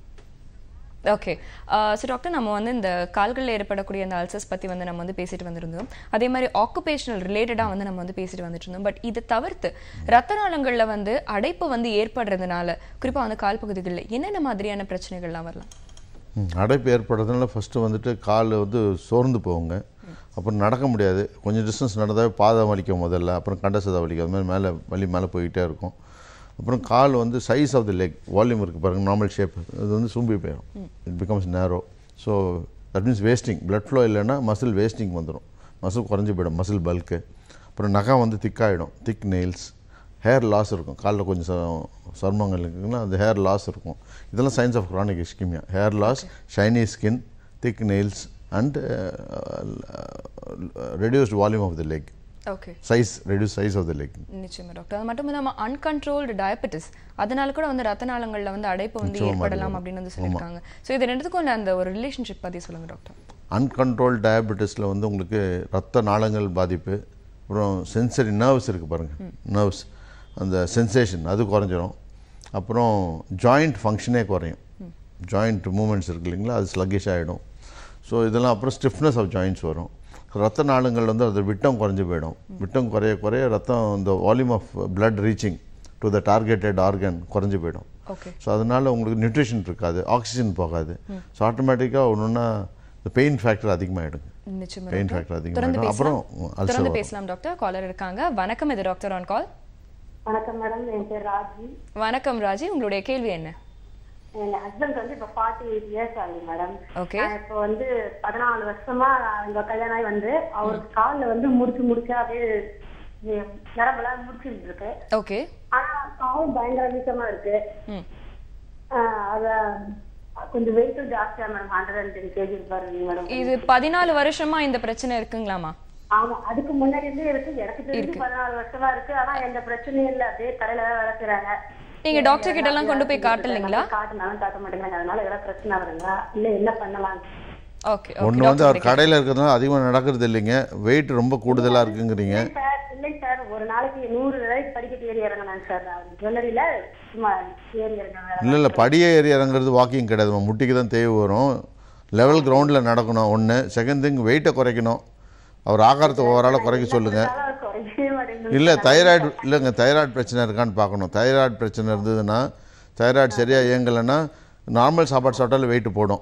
ஓகே ஸோ டாக்டர் நம்ம வந்து இந்த கால்களில் ஏற்படக்கூடிய அந்த அல்சர்ஸ் பற்றி வந்து நம்ம வந்து பேசிட்டு வந்திருந்தோம் அதே மாதிரி ஆக்குபேஷனல் ரிலேட்டடாக வந்து நம்ம வந்து பேசிட்டு வந்துட்டு இருந்தோம் பட் இதை தவிர்த்து ரத்த நாளங்களில் வந்து அடைப்பு வந்து ஏற்படுறதுனால குறிப்பாக வந்து கால் பகுதிகளில் என்னென்ன மாதிரியான பிரச்சனைகள்லாம் வரலாம் ம், அடைப்பு ஏற்படுறதுனால ஃபஸ்ட்டு வந்துட்டு கால் வந்து சோர்ந்து போகுங்க அப்புறம் நடக்க முடியாது கொஞ்சம் டிஸ்டன்ஸ் நடந்தாவே பாதம் வலிக்கும் முதல்ல அப்புறம் கண்டசதை வலிக்கும் அது மாதிரி மேலே வலி மேலே போய்கிட்டே இருக்கும் அப்புறம் கால் வந்து size of the leg volume இருக்குது பாருங்க நார்மல் ஷேப் அது வந்து சூம்பி போயிடும் it becomes narrow so that means wasting blood flow இல்லைன்னா மசில் வேஸ்டிங் வந்துடும் மசில் குறைஞ்சி போயிடும் மசில் பல்க்கு அப்புறம் நகம் வந்து திக்காயிடும் திக் நெயில்ஸ் ஹேர் லாஸ் இருக்கும் காலில் கொஞ்சம் ச- சருமங்கள் இருக்குன்னா அந்த ஹேர் லாஸ் இருக்கும் இதெல்லாம் signs of chronic ischemia hair loss shiny skin thick nails and reduced volume of the leg okay size reduce size of the leg நிச்சயமா டாக்டர் அது மட்டும் இல்லாம அன்கண்ட்ரோல்டு டயபெட்டிஸ் அதனால கூட வந்து ரத்த நாளங்கள்ல வந்து அடைப்பு வந்து நிச்சயமா ஏற்படலாம் வரும். அப்படின்னு வந்து சொல்லியிருக்காங்க ஸோ இது ரெண்டுத்துக்கும் உள்ள அந்த ஒரு ரிலேஷன்ஷிப் பத்தி சொல்லுங்க டாக்டர் அன்கண்ட்ரோல் டயபெட்டிஸில் வந்து உங்களுக்கு ரத்த நாளங்கள் பாதிப்பு அப்புறம் சென்சரி நர்வ்ஸ் இருக்குது பாருங்கள் நர்வ்ஸ் அந்த சென்சேஷன் அது குறைஞ்சிரும் அப்புறம் ஜாயிண்ட் ஃபங்க்ஷனே குறையும் ஜாயிண்ட் மூமெண்ட்ஸ் இருக்கு இல்லைங்களா அது ஸ்லக்கிஷ் ஆகிடும் ஸோ இதெல்லாம் அப்புறம் ஸ்டிஃப்னஸ் ஆஃப் ஜாயிண்ட்ஸ் வரும் ரத்த நாளங்கள் வந்து அது விட்டம் குறைஞ்சு போயிடும் விட்டம் குறைய குறைய ரத்தம் இந்த volume of blood reaching to the targeted organ குறைஞ்சு போயிடும் ஓகே ஸோ அதனால உங்களுக்கு நியூட்ரிஷன் இருக்காது ஆக்சிஜன் போகாது ஸோ ஆட்டோமேட்டிக்காக ஒன்றுன்னா இந்த பெயின் ஃபேக்டர் அதிகமாகிடுங்க நிச்சயமா பெயின் டாக்டர். ஃபேக்டர் தொடர்ந்து அதிகமாகிடும் அப்புறம் பேசலாம் அல்சர் தொடர்ந்து வரும் பேசலாம் டாக்டர் காலர் இருக்காங்க வணக்கம் இது டாக்டர் ஆன் கால் வணக்கம் மேடம் என் பேர் ராஜி வணக்கம் ராஜி உங்களுடைய கேள்வி என்ன என் ஹஸ்பண்ட் வந்து இப்ப ஃபார்ட்டி எயிட் இயர்ஸ் ஆகுது மேடம் Okay. நான் இப்போ வந்து பதினாலு வருஷமா எங்க கல்யாணம் ஆகி வந்து அவருக்கு கால்ல வந்து முடிச்சு முடிச்சு அப்படியே இது நரம்பெல்லாம் முடிச்சுட்டு இருக்கு ஓகே ஆனா கால் பயங்கர வீக்கமா இருக்கு ம் ஆஹ் அத கொஞ்சம் வெயிட்டும் ஜாஸ்தியா madam hundred and ten KG பாருங்க மேடம் இது பதினாலு வருஷமா இந்த பிரச்சனை இருக்குங்களாமா ஆமா அதுக்கு முன்னாடி இருந்தே இருக்கு எனக்கு தெரிஞ்சு பதினாலு வருஷமா இருக்கு ஆனா எந்த பிரச்சனையும் இல்ல அப்படியே கடையில தான் வளர்க்குறாங்க நீங்க டாக்டர் கிட்ட எல்லாம் கொண்டு போய் காட்டலைங்களா காட்டினாலும் காட்ட மாட்டேங்கிறாங்க அதனால ஏதாவது பிரச்சனை வருங்களா இல்ல என்ன பண்ணலாம் ஓகே ஒன்று வந்து அவர் கடையில் இருக்கிறதுனால அதிகமாக நடக்கிறது இல்லைங்க வெயிட் ரொம்ப கூடுதலாக இருக்குங்கிறீங்க சார் இல்லைங்க சார் ஒரு நாளைக்கு நூறு ரூபாய்க்கு படிக்கட்டு ஏறி இறங்கினாங்க சார் ஜுவல்லரியில சும்மா ஏறி இறங்கினாங்க இல்லை இல்லை படியே ஏறி இறங்குறது வாக்கிங் கிடையாது முட்டிக்கு தான் தேவை வரும் லெவல் கிரவுண்டில் நடக்கணும் ஒன்று செகண்ட் திங் வெயிட்டை குறைக்கணும் அவர் ஆகாரத்தை ஓவராலாக குறைக்க சொல்லுங்கள் குறையவே மாட்டேங்குது இல்லை தைராய்டு இல்லைங்க தைராய்டு பிரச்சனை இருக்கான்னு பார்க்கணும் தைராய்டு பிரச்சனை இருந்ததுன்னா தைராய்டு சரியாக இயங்கலைன்னா நார்மல் சாப்பாடு சாப்பிட்டாலும் வெயிட் போடும்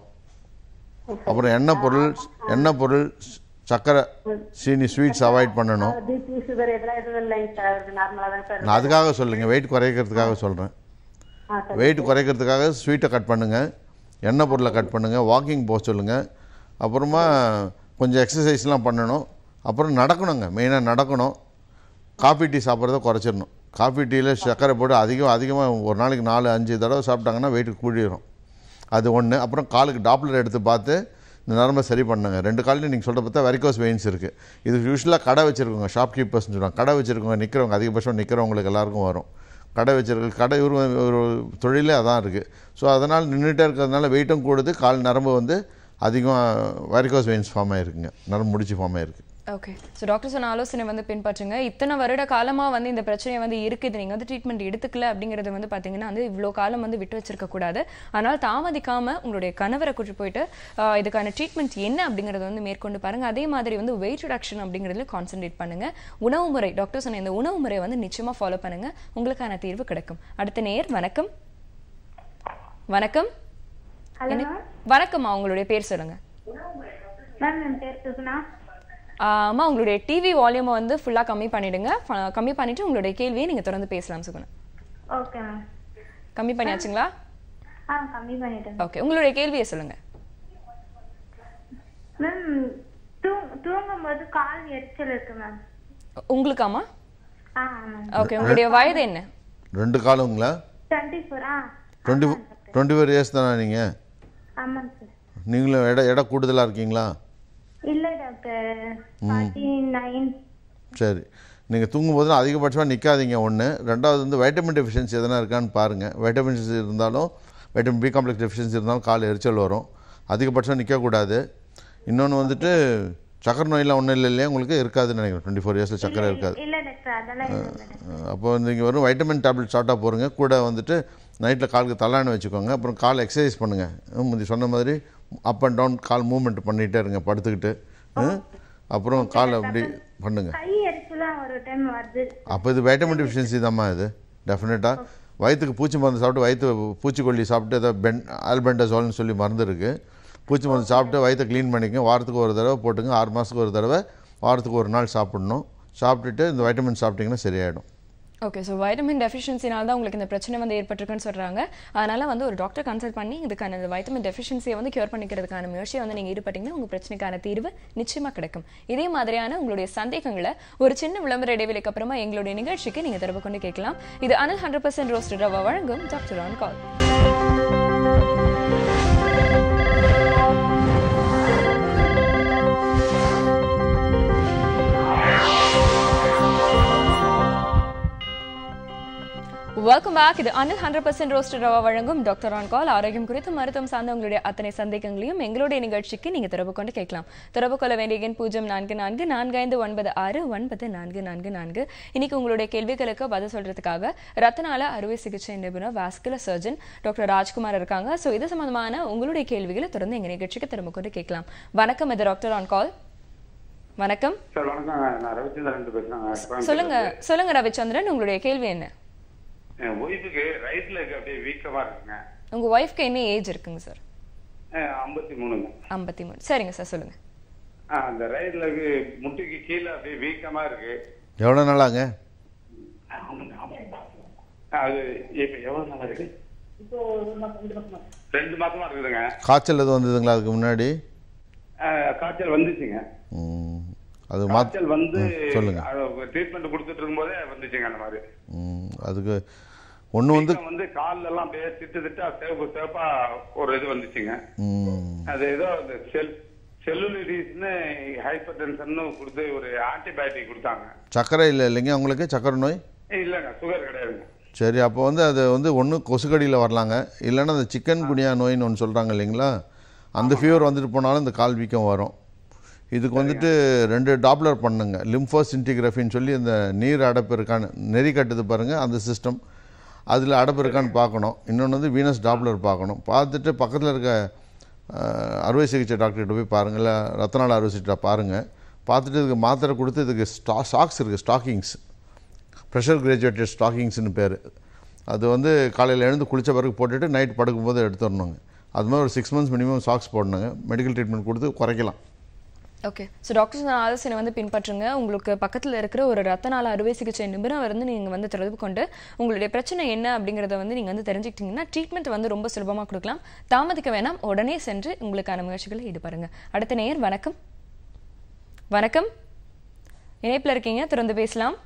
அப்புறம் எண்ணெய் பொருள் எண்ணெய் பொருள் சர்க்கரை சீனி ஸ்வீட்ஸ் அவாய்ட் பண்ணணும் பிபி சுகர் இதெல்லாம் எதுவும் இல்லைங்க சார் நார்மலா தான் சார் நான் அதுக்காக சொல்லுங்க வெயிட் குறைக்கிறதுக்காக சொல்கிறேன் ஆ சார் வெயிட் குறைக்கிறதுக்காக ஸ்வீட்டை கட் பண்ணுங்கள் எண்ணெய் பொருளை கட் பண்ணுங்கள் வாக்கிங் போக சொல்லுங்கள் அப்புறமா கொஞ்சம் எக்ஸசைஸ்லாம் பண்ணணும் அப்புறம் நடக்கணுங்க மெயினாக நடக்கணும் காஃபி டீ சாப்பிட்றத குறைச்சிடணும் காஃபி டீயில் சர்க்கரை போட்டு அதிகம் அதிகமாக ஒரு நாளைக்கு நாலு அஞ்சு தடவை சாப்பிட்டாங்கன்னா வெயிட் கூடிடும் அது ஒன்று அப்புறம் காலுக்கு டாப்லர் எடுத்து பார்த்து இந்த நரம்பை சரி பண்ணுங்க ரெண்டு காலையும் நீங்கள் சொல்கிற பார்த்தா வெரிகோஸ் வெயின்ஸ் இருக்குது இது யூஸ்வலாக கடை வச்சுருக்கோங்க ஷாப் கீப்பர்ஸ்னு சொல்லுவாங்க கடை வச்சுருக்கவங்க நிற்கிறவங்க அதிகபட்சம் நிற்கிறவங்களுக்கு எல்லாருக்கும் வரும் கடை வச்சிருக்க கடை ஒரு ஒரு தொழிலே அதான் இருக்குது ஸோ அதனால் நின்றுட்டே இருக்கிறதுனால வெயிட்டும் கூடுது கால் நரம்பு வந்து அதிகமாக வெரிகோஸ் வெயின்ஸ் ஃபார்ம் ஆகிருக்குங்க நரம்பு முடிச்சு ஃபார்ம் ஆகிருக்கு ஓகே ஸோ டாக்டர் சொன்ன ஆலோசனை வந்து பின்பற்றுங்க இத்தனை வருட காலமாக வந்து இந்த பிரச்சனை வந்து இருக்குது நீங்கள் வந்து ட்ரீட்மெண்ட் எடுத்துக்கல அப்படிங்கிறது வந்து பார்த்தீங்கன்னா வந்து இவ்வளோ காலம் வந்து விட்டு வச்சிருக்க கூடாது ஆனால் தாமதிக்காமல் உங்களுடைய கணவரை கூட்டு போயிட்டு ஆஹ், இதுக்கான ட்ரீட்மெண்ட் என்ன அப்படிங்கிறத வந்து மேற்கொண்டு பாருங்க அதே மாதிரி வந்து வெயிட் ரிடக்ஷன் அப்படிங்கிறதுல கான்சென்ட்ரேட் பண்ணுங்க உணவு முறை டாக்டர் சொன்ன இந்த உணவு முறை வந்து நிச்சயமாக ஃபாலோ பண்ணுங்க உங்களுக்கான தீர்வு கிடைக்கும் அடுத்த நேர் வணக்கம் வணக்கம் என்ன- வணக்கம்மா உங்களுடைய பேர் சொல்லுங்க மேம் என் பேர் சுகுணா ஆஹ் அம்மா உங்களுடைய டிவி வால்யூமை வந்து ஃபுல்லாக கம்மி பண்ணிடுங்க ஃப- கம்மி பண்ணிட்டு உங்களுடைய கேள்வியை நீங்கள் தொடர்ந்து பேசலாம் சுகுணா ஓகே மேம் கம்மி பண்ணியாச்சுங்களா ஆ கம்மி பண்ணிட்டேன் ஓகே உங்களுடைய கேள்வியை சொல்லுங்க மேம் தூங்கும்போது கால் எரிச்சல் இருக்கு மேம் உங்களுக்காமா ஆ ஆமாம் ஓகே உங்களுடைய வயது என்ன ரெண்டு காலங்களா டுவெண்ட்டி ஃபோர் ஆ டுவெண்ட்டி டுவெண்ட்டி ஃபோர் இயர்ஸ் தானே நீங்கள் ஆமாங்க சார் நீங்களும் எடை எடை கூடுதலாக இருக்கீங்களா இல்லை டாக்டர் ஃபார்ட்டி நைன் சரி நீங்கள் தூங்கும்போது அதிகபட்சமாக நிற்காதீங்க ஒன்று ரெண்டாவது வந்து வைட்டமின் டெஃபிஷியன்சி எதனா இருக்கான்னு பாருங்கள் வைட்டமின்ஸ் இருந்தாலும் வைட்டமின் பி காம்ப்ளெக்ஸ் டெஃபிஷியன்சி இருந்தாலும் கால் எரிச்சல் வரும் அதிகபட்சம் நிற்கக்கூடாது இன்னொன்று வந்துட்டு சக்கரை நோயெல்லாம் ஒன்றும் இல்லை இல்லையா உங்களுக்கு இருக்காதுன்னு நினைக்கிறேன் டுவெண்ட்டி ஃபோர் இயர்ஸில் சக்கரை இருக்காது இல்லை டாக்டர் அதெல்லாம் எதுவும் இல்லை டாக்டர் அப்போ நீங்கள் வெறும் வைட்டமின் டேப்லெட் ஷார்ட்டாக போடுங்க கூட வந்துட்டு நைட்டில் காலுக்கு தள்ளான்னு வச்சுக்கோங்க அப்புறம் கால் எக்ஸசைஸ் பண்ணுங்கள் முந்தி சொன்ன மாதிரி அப் அண்ட் டவுன் கால் மூவ்மெண்ட் பண்ணிகிட்டே இருங்க படுத்துக்கிட்டு ம்? அப்புறம் கால் அப்படி பண்ணுங்கள் கை எரிச்சலாம் ஒரு டைம் வருது அப்போ இது வைட்டமின் டெஃபிஷியன்சி தான்மா இது டெஃபினட்டாக வயிற்றுக்கு பூச்சி மருந்து சாப்பிட்டு வயிற்று பூச்சிக்கொல்லி சாப்பிட்டு ஏதோ பென் ஆல்பெண்டசோல்னு சொல்லி மருந்து இருக்குது பூச்சி மருந்து சாப்பிட்டு வயிற்றை க்ளீன் பண்ணிக்கங்க வாரத்துக்கு ஒரு தடவை போட்டுங்க ஆறு மாதத்துக்கு ஒரு தடவை வாரத்துக்கு ஒரு நாள் சாப்பிடணும் சாப்பிட்டுட்டு இந்த வைட்டமின் சாப்பிட்டிங்கன்னா சரியாயிடும் ஓகே ஸோ வைட்டமின் டெஃபிஷியன்சினால தான் உங்களுக்கு இந்த பிரச்சனை வந்து ஏற்பட்டிருக்குன்னு சொல்றாங்க அதனால வந்து ஒரு டாக்டர் கன்சல்ட் பண்ணி இதுக்கான இந்த வைட்டமின் டெஃபிஷியன்சியை வந்து கியூர் பண்ணிக்கிறதுக்கான முயற்சியை வந்து நீங்க ஈடுபட்டீங்கன்னா உங்க பிரச்சனைக்கான தீர்வு நிச்சயமா கிடைக்கும் இதே மாதிரியான உங்களுடைய சந்தேகங்களை ஒரு சின்ன விளம்பர இடைவெளிக்கு அப்புறமா எங்களுடைய நிகழ்ச்சிக்கு நீங்க தொடர்பு கொண்டு கேட்கலாம் இது Anil hundred percent roster rava வழங்கும் doctor on call welcome back இது Anil hundred percent roster rava வழங்கும் டாக்டர் ஆன் கால் ஆரோக்கியம் குறித்து மருத்துவம் சார்ந்த உங்களுடைய அத்தனை சந்தேகங்களையும் எங்களுடைய நிகழ்ச்சிக்கு நீங்க தொடர்பு கொண்டு கேட்கலாம் தொடர்பு கொள்ள வேண்டிய எண் பூஜ்ஜியம் நான்கு நான்கு நான்கு ஐந்து ஒன்பது ஆறு ஒன்பது நான்கு நான்கு நான்கு இன்னைக்கு உங்களுடைய கேள்விகளுக்கு பதில் சொல்றதுக்காக ரத்தனால அறுவை சிகிச்சை நிபுணர் வாஸ்குலர் சர்ஜன் டாக்டர் ராஜ்குமார் இருக்காங்க ஸோ இது சம்பந்தமான உங்களுடைய கேள்விகளை தொடர்ந்து எங்க நிகழ்ச்சிக்கு திரும்ப கொண்டு கேட்கலாம் வணக்கம் இது டாக்டர் ஆன் கால் வணக்கம் சார் வணக்கங்க நான் ரவிச்சந்திரன் பேசுறேங்க சொல்லுங்க சொல்லுங்க ரவிச்சந்திரன் உங்களுடைய கேள்வி என்ன என் ஒய்ஃபுக்கு ரைட் லெக் அப்படியே வீக்கமா இருக்குங்க உங்க ஒய்ஃப்க்கு என்ன ஏஜ் இருக்குங்க சார் ஐம்பத்தி மூணுங்க ஐம்பத்தி மூணு சரிங்க சார் சொல்லுங்க ஆ, அந்த ரைட் லெக் முட்டிக்கு கீழே அப்படியே வீக்கமா இருக்கு எவ்வளோ நாளாங்க அது இப்ப எவ்வளவு நாளா இருக்கு ரெண்டு மாசமா இருக்குதுங்க காய்ச்சல் எதுவும் வந்ததுங்களா அதுக்கு முன்னாடி ஆ, காய்ச்சல் வந்துச்சுங்க ம், அது மாத் காய்ச்சல் வந்து சொல்லுங்க. ட்ரீட்மெண்ட் கொடுத்துட்டு இருக்கும்போதே வந்துச்சுங்க அந்த மாதிரி ம், அதுக்கு ஒன்று வந்து வீக்கம் வந்து கால்ல எல்லாம் அப்படியே திட்டு திட்டா சேப்பு சேப்பா ஒரு இது வந்துச்சுங்க ம், அது ஏதோ அந்த செல் செல்லுலிட்டிஸ்னு ஹைப்பர் டென்ஷன் கொடுத்து ஒரு ஆன்டிபயோட்டிக் கொடுத்தாங்க சர்க்கரை இல்லை இல்லைங்க உங்களுக்கு சர்க்கரை நோய் ஏய், இல்லைங்க சுகர் கிடையாதுங்க சரி அப்போ வந்து அது வந்து ஒன்று கொசுக்கடியில் வரலாங்க இல்லைன்னா அந்த சிக்கன் குனியா நோயின்னு ஒன்று சொல்கிறாங்க இல்லைங்களா அந்த ஃபீவர் வந்துட்டு போனாலும் இந்த கால் வீக்கம் வரும் இதுக்கு வந்துட்டு ரெண்டு டாப்லர் பண்ணுங்க லிம்ஃபோஸ் இன்டிகிரஃபின்னு சொல்லி இந்த நீர் அடைப்பு இருக்கான்னு நெறி கட்டுது பாருங்கள் அந்த சிஸ்டம் அதில் அடைப்பு இருக்கான்னு பார்க்கணும் இன்னொன்று வந்து வீனஸ் டாப்லர் பார்க்கணும் பார்த்துட்டு பக்கத்தில் இருக்க அஹ், அறுவை சிகிச்சை டாக்டர்கிட்ட போய் பாருங்கள் இல்லை ரத்த நாள் அறுவை சிகிச்சை பாருங்கள் பார்த்துட்டு இதுக்கு மாத்திரை கொடுத்து இதுக்கு ஸ்டா சாக்ஸ் இருக்குது ஸ்டாக்கிங்ஸ் ப்ரெஷர் கிராஜுவேட்டட் ஸ்டாக்கிங்ஸ்னு பேர் அது வந்து காலையில் எழுந்து குளிச்ச பிறகு போட்டுட்டு நைட் படுக்கும்போது எடுத்துடணுங்க அது மாதிரி ஒரு சிக்ஸ் மந்த்ஸ் மினிமம் சாக்ஸ் போடணுங்க மெடிக்கல் ட்ரீட்மெண்ட் கொடுத்து குறைக்கலாம் ஓகே ஸோ டாக்டர் சொன்ன ஆலோசனை வந்து பின்பற்றுங்க உங்களுக்கு பக்கத்தில் இருக்கிற ஒரு ரத்த நாள அறுவை சிகிச்சை நிபுணர் வந்து நீங்கள் வந்து தொடர்பு கொண்டு உங்களுடைய பிரச்சனை என்ன அப்படிங்கிறத வந்து நீங்கள் வந்து தெரிஞ்சுக்கிட்டீங்கன்னா ட்ரீட்மெண்ட் வந்து ரொம்ப சுலபமாக கொடுக்கலாம் தாமதிக்க வேணாம் உடனே சென்று உங்களுக்கான முயற்சிகளை ஈடுபடுங்க அடுத்த நேயர் வணக்கம் வணக்கம் இணைப்பில் இருக்கீங்க திறந்து பேசலாம்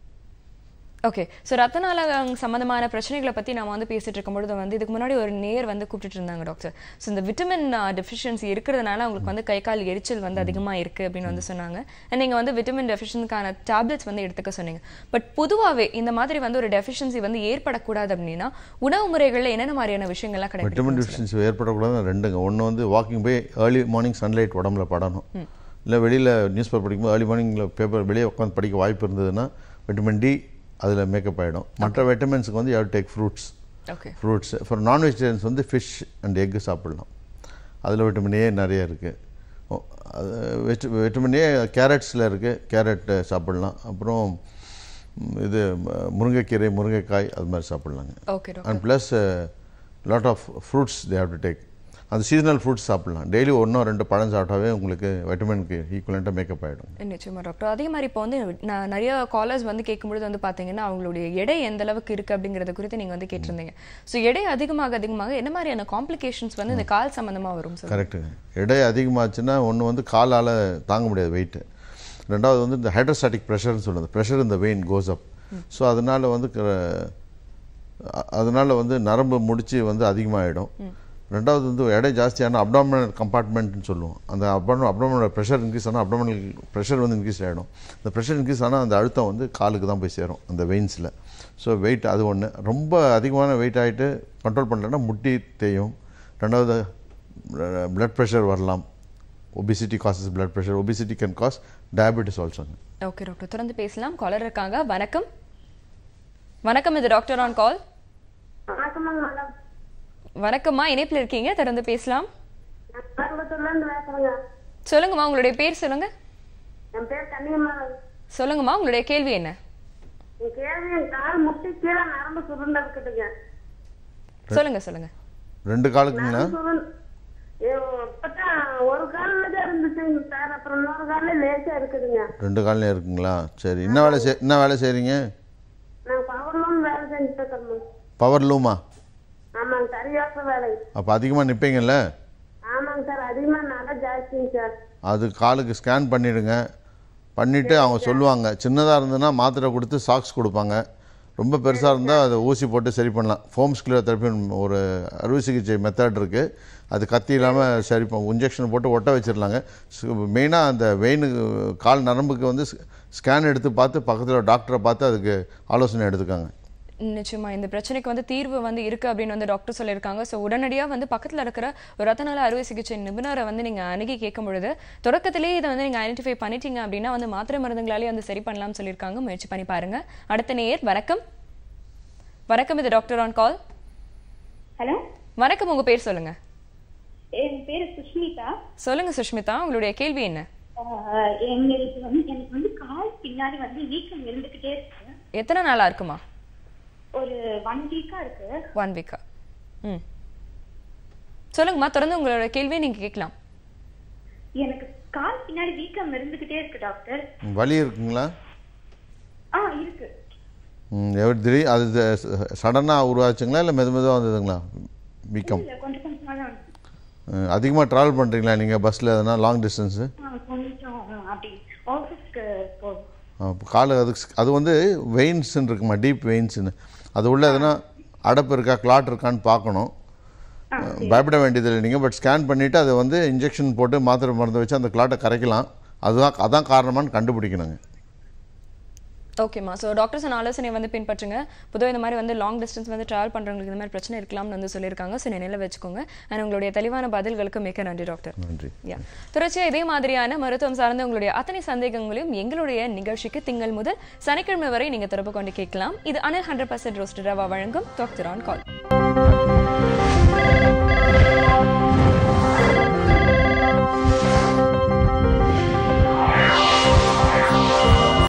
ஓகே ஸோ ரத்த நாளகம் சம்மந்தமான பிரச்சனைகளை பற்றி நம்ம வந்து பேசிட்டு இருக்கும்பொழுது வந்து இதுக்கு முன்னாடி ஒரு நேர் வந்து கூப்பிட்டுட்டு இருந்தாங்க டாக்டர் ஸோ இந்த விட்டமின் டெஃபிஷியன்சி இருக்கிறதுனால அவங்களுக்கு வந்து கை கால் எரிச்சல் வந்து அதிகமாக இருக்குது அப்படின்னு வந்து சொன்னாங்க அண்ட் நீங்கள் வந்து விட்டமின் டெஃபிஷியன்கான டேப்லெட்ஸ் வந்து எடுத்துக்க சொன்னீங்க பட் பொதுவாகவே இந்த மாதிரி வந்து ஒரு டெஃபிஷியன்சி வந்து ஏற்படக்கூடாது அப்படின்னா உணவு முறைகளில் என்னென்ன மாதிரியான விஷயங்கள்லாம் விட்டமின் கிடைக்கும் டெஃபிஷியன்சி ஏற்படக்கூடாது ரெண்டுங்க ஒன்று வந்து வாக்கிங் போய் ஏர்லி மார்னிங் சன்லைட் உடம்புல படணும் இல்லை வெளியில் நியூஸ் பேப்பர் படிக்கும்போது ஏர்லி மார்னிங்கில் பேப்பர் வெளியே உட்காந்து படிக்க வாய்ப்பு இருந்ததுன்னா விட்டமின் டி அதில் மேக்கப் ஆகிடும் மற்ற விட்டமின்ஸுக்கு வந்து you take fruits okay fruits for non vegetarians வந்து ஃபிஷ் அண்ட் எக்கு சாப்பிடலாம் அதில் விட்டமின் ஏ நிறைய இருக்குது அது வெட் விட்டமின் ஏ கேரட்ஸில் இருக்குது கேரட் சாப்பிடலாம் அப்புறம் ம், இது ம- முருங்கைக்கீரை முருங்கைக்காய் அது மாதிரி சாப்பிட்லாங்க okay doctor and plus lot of fruits they have to take அந்த சீசனல் ஃப்ரூட்ஸ் சாப்பிடலாம் டெய்லி ஒன்றோ ரெண்டு பழம் சாப்பிட்டாவே உங்களுக்கு வைட்டமினுக்கு ஈக்குவலண்ட்டாக மேக்கப் ஆகிடும் நிச்சயமா டாக்டர் அதே மாதிரி இப்போ வந்து நான் நிறைய காலர்ஸ் வந்து கேட்கும்பொழுது வந்து பார்த்தீங்கன்னா அவங்களுடைய எடை எந்த அளவுக்கு இருக்கு அப்படிங்கறத குறித்து நீங்க வந்து கேட்டிருந்தீங்க ஸோ எடை அதிகமாக அதிகமாக என்ன மாதிரியான காம்ப்ளிகேஷன்ஸ் வந்து இந்த கால் சம்பந்தமா வரும் சொல்லுங்க கரெக்டுங்க எடை அதிகமாச்சுன்னா ஒன்று வந்து காலால் தாங்க முடியாது வெயிட்டு ரெண்டாவது வந்து இந்த ஹைட்ரோஸ்டாட்டிக் ப்ரெஷர்னு சொல்லுது ப்ரெஷர் இந்த வெயின் கோஸ் அப் ஸோ அதனால வந்து க- அ- அதனால வந்து நரம்பு முடிச்சு வந்து அதிகமாகிடும் ரெண்டாவது வந்து எடை ஜாஸ்தியான அப்டாமினல் கம்பார்ட்மெண்ட்னு சொல்லுவோம் அந்த அப்டாம அப்டாமினல் ப்ரெஷர் இன்க்ரீஸ் ஆனால் அப்டாமினல் ப்ரெஷர் வந்து இன்க்ரீஸ் ஆகிடும் இந்த ப்ரெஷர் இன்க்ரீஸ் ஆனால் அந்த அழுத்தம் வந்து காலுக்கு தான் போய் சேரும் அந்த வெயின்ஸில் ஸோ வெயிட் அது ஒன்று ரொம்ப அதிகமான வெயிட் ஆகிட்டு கண்ட்ரோல் பண்ணலன்னா முட்டி தேயும் ரெண்டாவது blood ப்ரெஷர் வரலாம் obesity causes blood pressure obesity can cause diabetes ஆல்சோங்க ஓகே டாக்டர் தொடர்ந்து பேசலாம் காலர் இருக்காங்க வணக்கம் வணக்கம் இது டாக்டர் ஆன் கால் வணக்கம்ங்க மேடம் வணக்கம்மா இணைப்பில் இருக்கீங்க தொடர்ந்து பேசலாம் கோயம்புத்தூர்ல இருந்து பேசுறேங்க சொல்லுங்கம்மா உங்களுடைய பேர் சொல்லுங்க என் பேர் கன்னியம்மா சொல்லுங்கம்மா உங்களுடைய கேள்வி என்ன என் கேள்வி என் கால் முட்டி கீழே நரம்பு சுருண்ட இருக்குதுங்க சொல்லுங்க சொல்லுங்க ரெண்டு காலுக்குங்களா சுருண் ஏ, இப்பதான் ஒரு கால்ல தான் இருந்துச்சுங்க சார் அப்புறம் இன்னொரு கால்ல லேசா இருக்குதுங்க ரெண்டு கால்லையும் இருக்குங்களா சரி என்ன வேலை செய் என்ன வேலை செய்கிறீங்க நான் பவர் லூமா ஆமாங்க சார் யோசனை வேலை அப்போ அதிகமாக நிற்பீங்கல்ல ஆமாங்க சார் அதிகமா நல்லா ஜாஸ்திங்க சார் அது காலுக்கு ஸ்கேன் பண்ணிவிடுங்க பண்ணிவிட்டு அவங்க சொல்லுவாங்க சின்னதாக இருந்ததுன்னா மாத்திரை கொடுத்து சாக்ஸ் கொடுப்பாங்க ரொம்ப பெருசாக இருந்தால் அதை ஊசி போட்டு சரி பண்ணலாம் ஃபோம் ஸ்கிலோ தெரப்பி ஒரு அறுவை சிகிச்சை மெத்தட் இருக்குது அது கத்தி இல்லாமல் சரி இன்ஜெக்ஷன் போட்டு ஒட்ட வச்சிடலாங்க மெயினாக அந்த வெயின் கால் நரம்புக்கு வந்து ஸ்கேன் எடுத்து பார்த்து பக்கத்தில் டாக்டரை பார்த்து அதுக்கு ஆலோசனை எடுத்துக்காங்க நிச்சயமா இந்த பிரச்சனைக்கு வந்து தீர்வு வந்து இருக்கு அப்படின்னு வந்து டாக்டர் சொல்லியிருக்காங்க ஸோ உடனடியா வந்து பக்கத்துல இருக்கிற ஒரு ரத்த நல அறுவை சிகிச்சை நிபுணரை வந்து நீங்க அணுகி கேட்கும் பொழுது தொடக்கத்திலேயே இதை வந்து நீங்க ஐடென்டிஃபை பண்ணிட்டீங்க அப்படின்னா வந்து மாத்திரை மருந்துகளாலே வந்து சரி பண்ணலாம்னு சொல்லியிருக்காங்க முயற்சி பண்ணி பாருங்க அடுத்த நேயர் வணக்கம் வணக்கம் இது டாக்டர் ஆன் கால் ஹலோ வணக்கம் உங்க பேர் சொல்லுங்க என் பேரு சுஷ்மிதா சொல்லுங்க சுஷ்மிதா உங்களுடைய கேள்வி என்ன ஆஹ் எங்களுக்கு வந்து எனக்கு வந்து கால் பின்னாடி வந்து வீக்கம் இருந்துகிட்டே இருக்கு எத்தனை நாளா இருக்குமா ஒரு ஒன் வீக்கா இருக்கு ஒன் வீக்கா ம் சொல்லுங்கம்மா தொடர்ந்து உங்களோட கேள்வியை நீங்க கேட்கலாம் எனக்கு கால் பின்னாடி வீக்கம் இருந்துகிட்டே இருக்கு டாக்டர் வலி இருக்குங்களா ஆ இருக்கு ம், எவ்வளவு திடீர் அது சடனாக உருவாச்சுங்களா இல்லை மெது மெதுவாக வந்ததுங்களா வீக்கம் இல்ல கொஞ்சம் கொஞ்சமா தான் வந்து. அதிகமாக ட்ராவல் பண்ணுறீங்களா நீங்கள் பஸ்ஸில் எதனா லாங் டிஸ்டன்ஸு ஆ, கொஞ்சம் அப்படி ஆஃபீஸ்க்கு போகும் கால் அதுக்கு அது வந்து வெயின்ஸ்ன்னு இருக்குமா டீப் வெயின்ஸ்னு அது உள்ள எதனா அடப்பு இருக்கா கிளாட் இருக்கான்னு பார்க்கணும் பயப்பட வேண்டியதில்லை நீங்கள் பட் ஸ்கேன் பண்ணிவிட்டு அதை வந்து இன்ஜெக்ஷன் போட்டு மாத்திரை மருந்து வச்சு அந்த கிளாட்டை கரைக்கலாம் அதுதான் அதான் காரணமான்னு கண்டுபிடிக்கணுங்க ஓகேம்மா ஸோ டாக்டர்ஸ் ஆலோசனை வந்து பின்பற்றுங்க பொதுவாக இந்த மாதிரி வந்து லாங் டிஸ்டன்ஸ் வந்து ட்ராவல் பண்ணுறவங்களுக்கு இந்த மாதிரி பிரச்சனை இருக்கலாம்னு வந்து சொல்லியிருக்காங்க ஸோ நினைவில் வச்சுக்கோங்க அண்ட் உங்களுடைய தெளிவான பதில்களுக்கு மிக்க நன்றி டாக்டர் நன்றி யா தொடர்ச்சியாக இதே மாதிரியான மருத்துவம் சார்ந்த உங்களுடைய அத்தனை சந்தேகங்களையும் எங்களுடைய நிகழ்ச்சிக்கு திங்கள் முதல் சனிக்கிழமை வரை நீங்கள் தொடர்பு கொண்டு கேட்கலாம் இது Anil hundred percent roast rava வழங்கும் டாக்டர் ஆன் கால்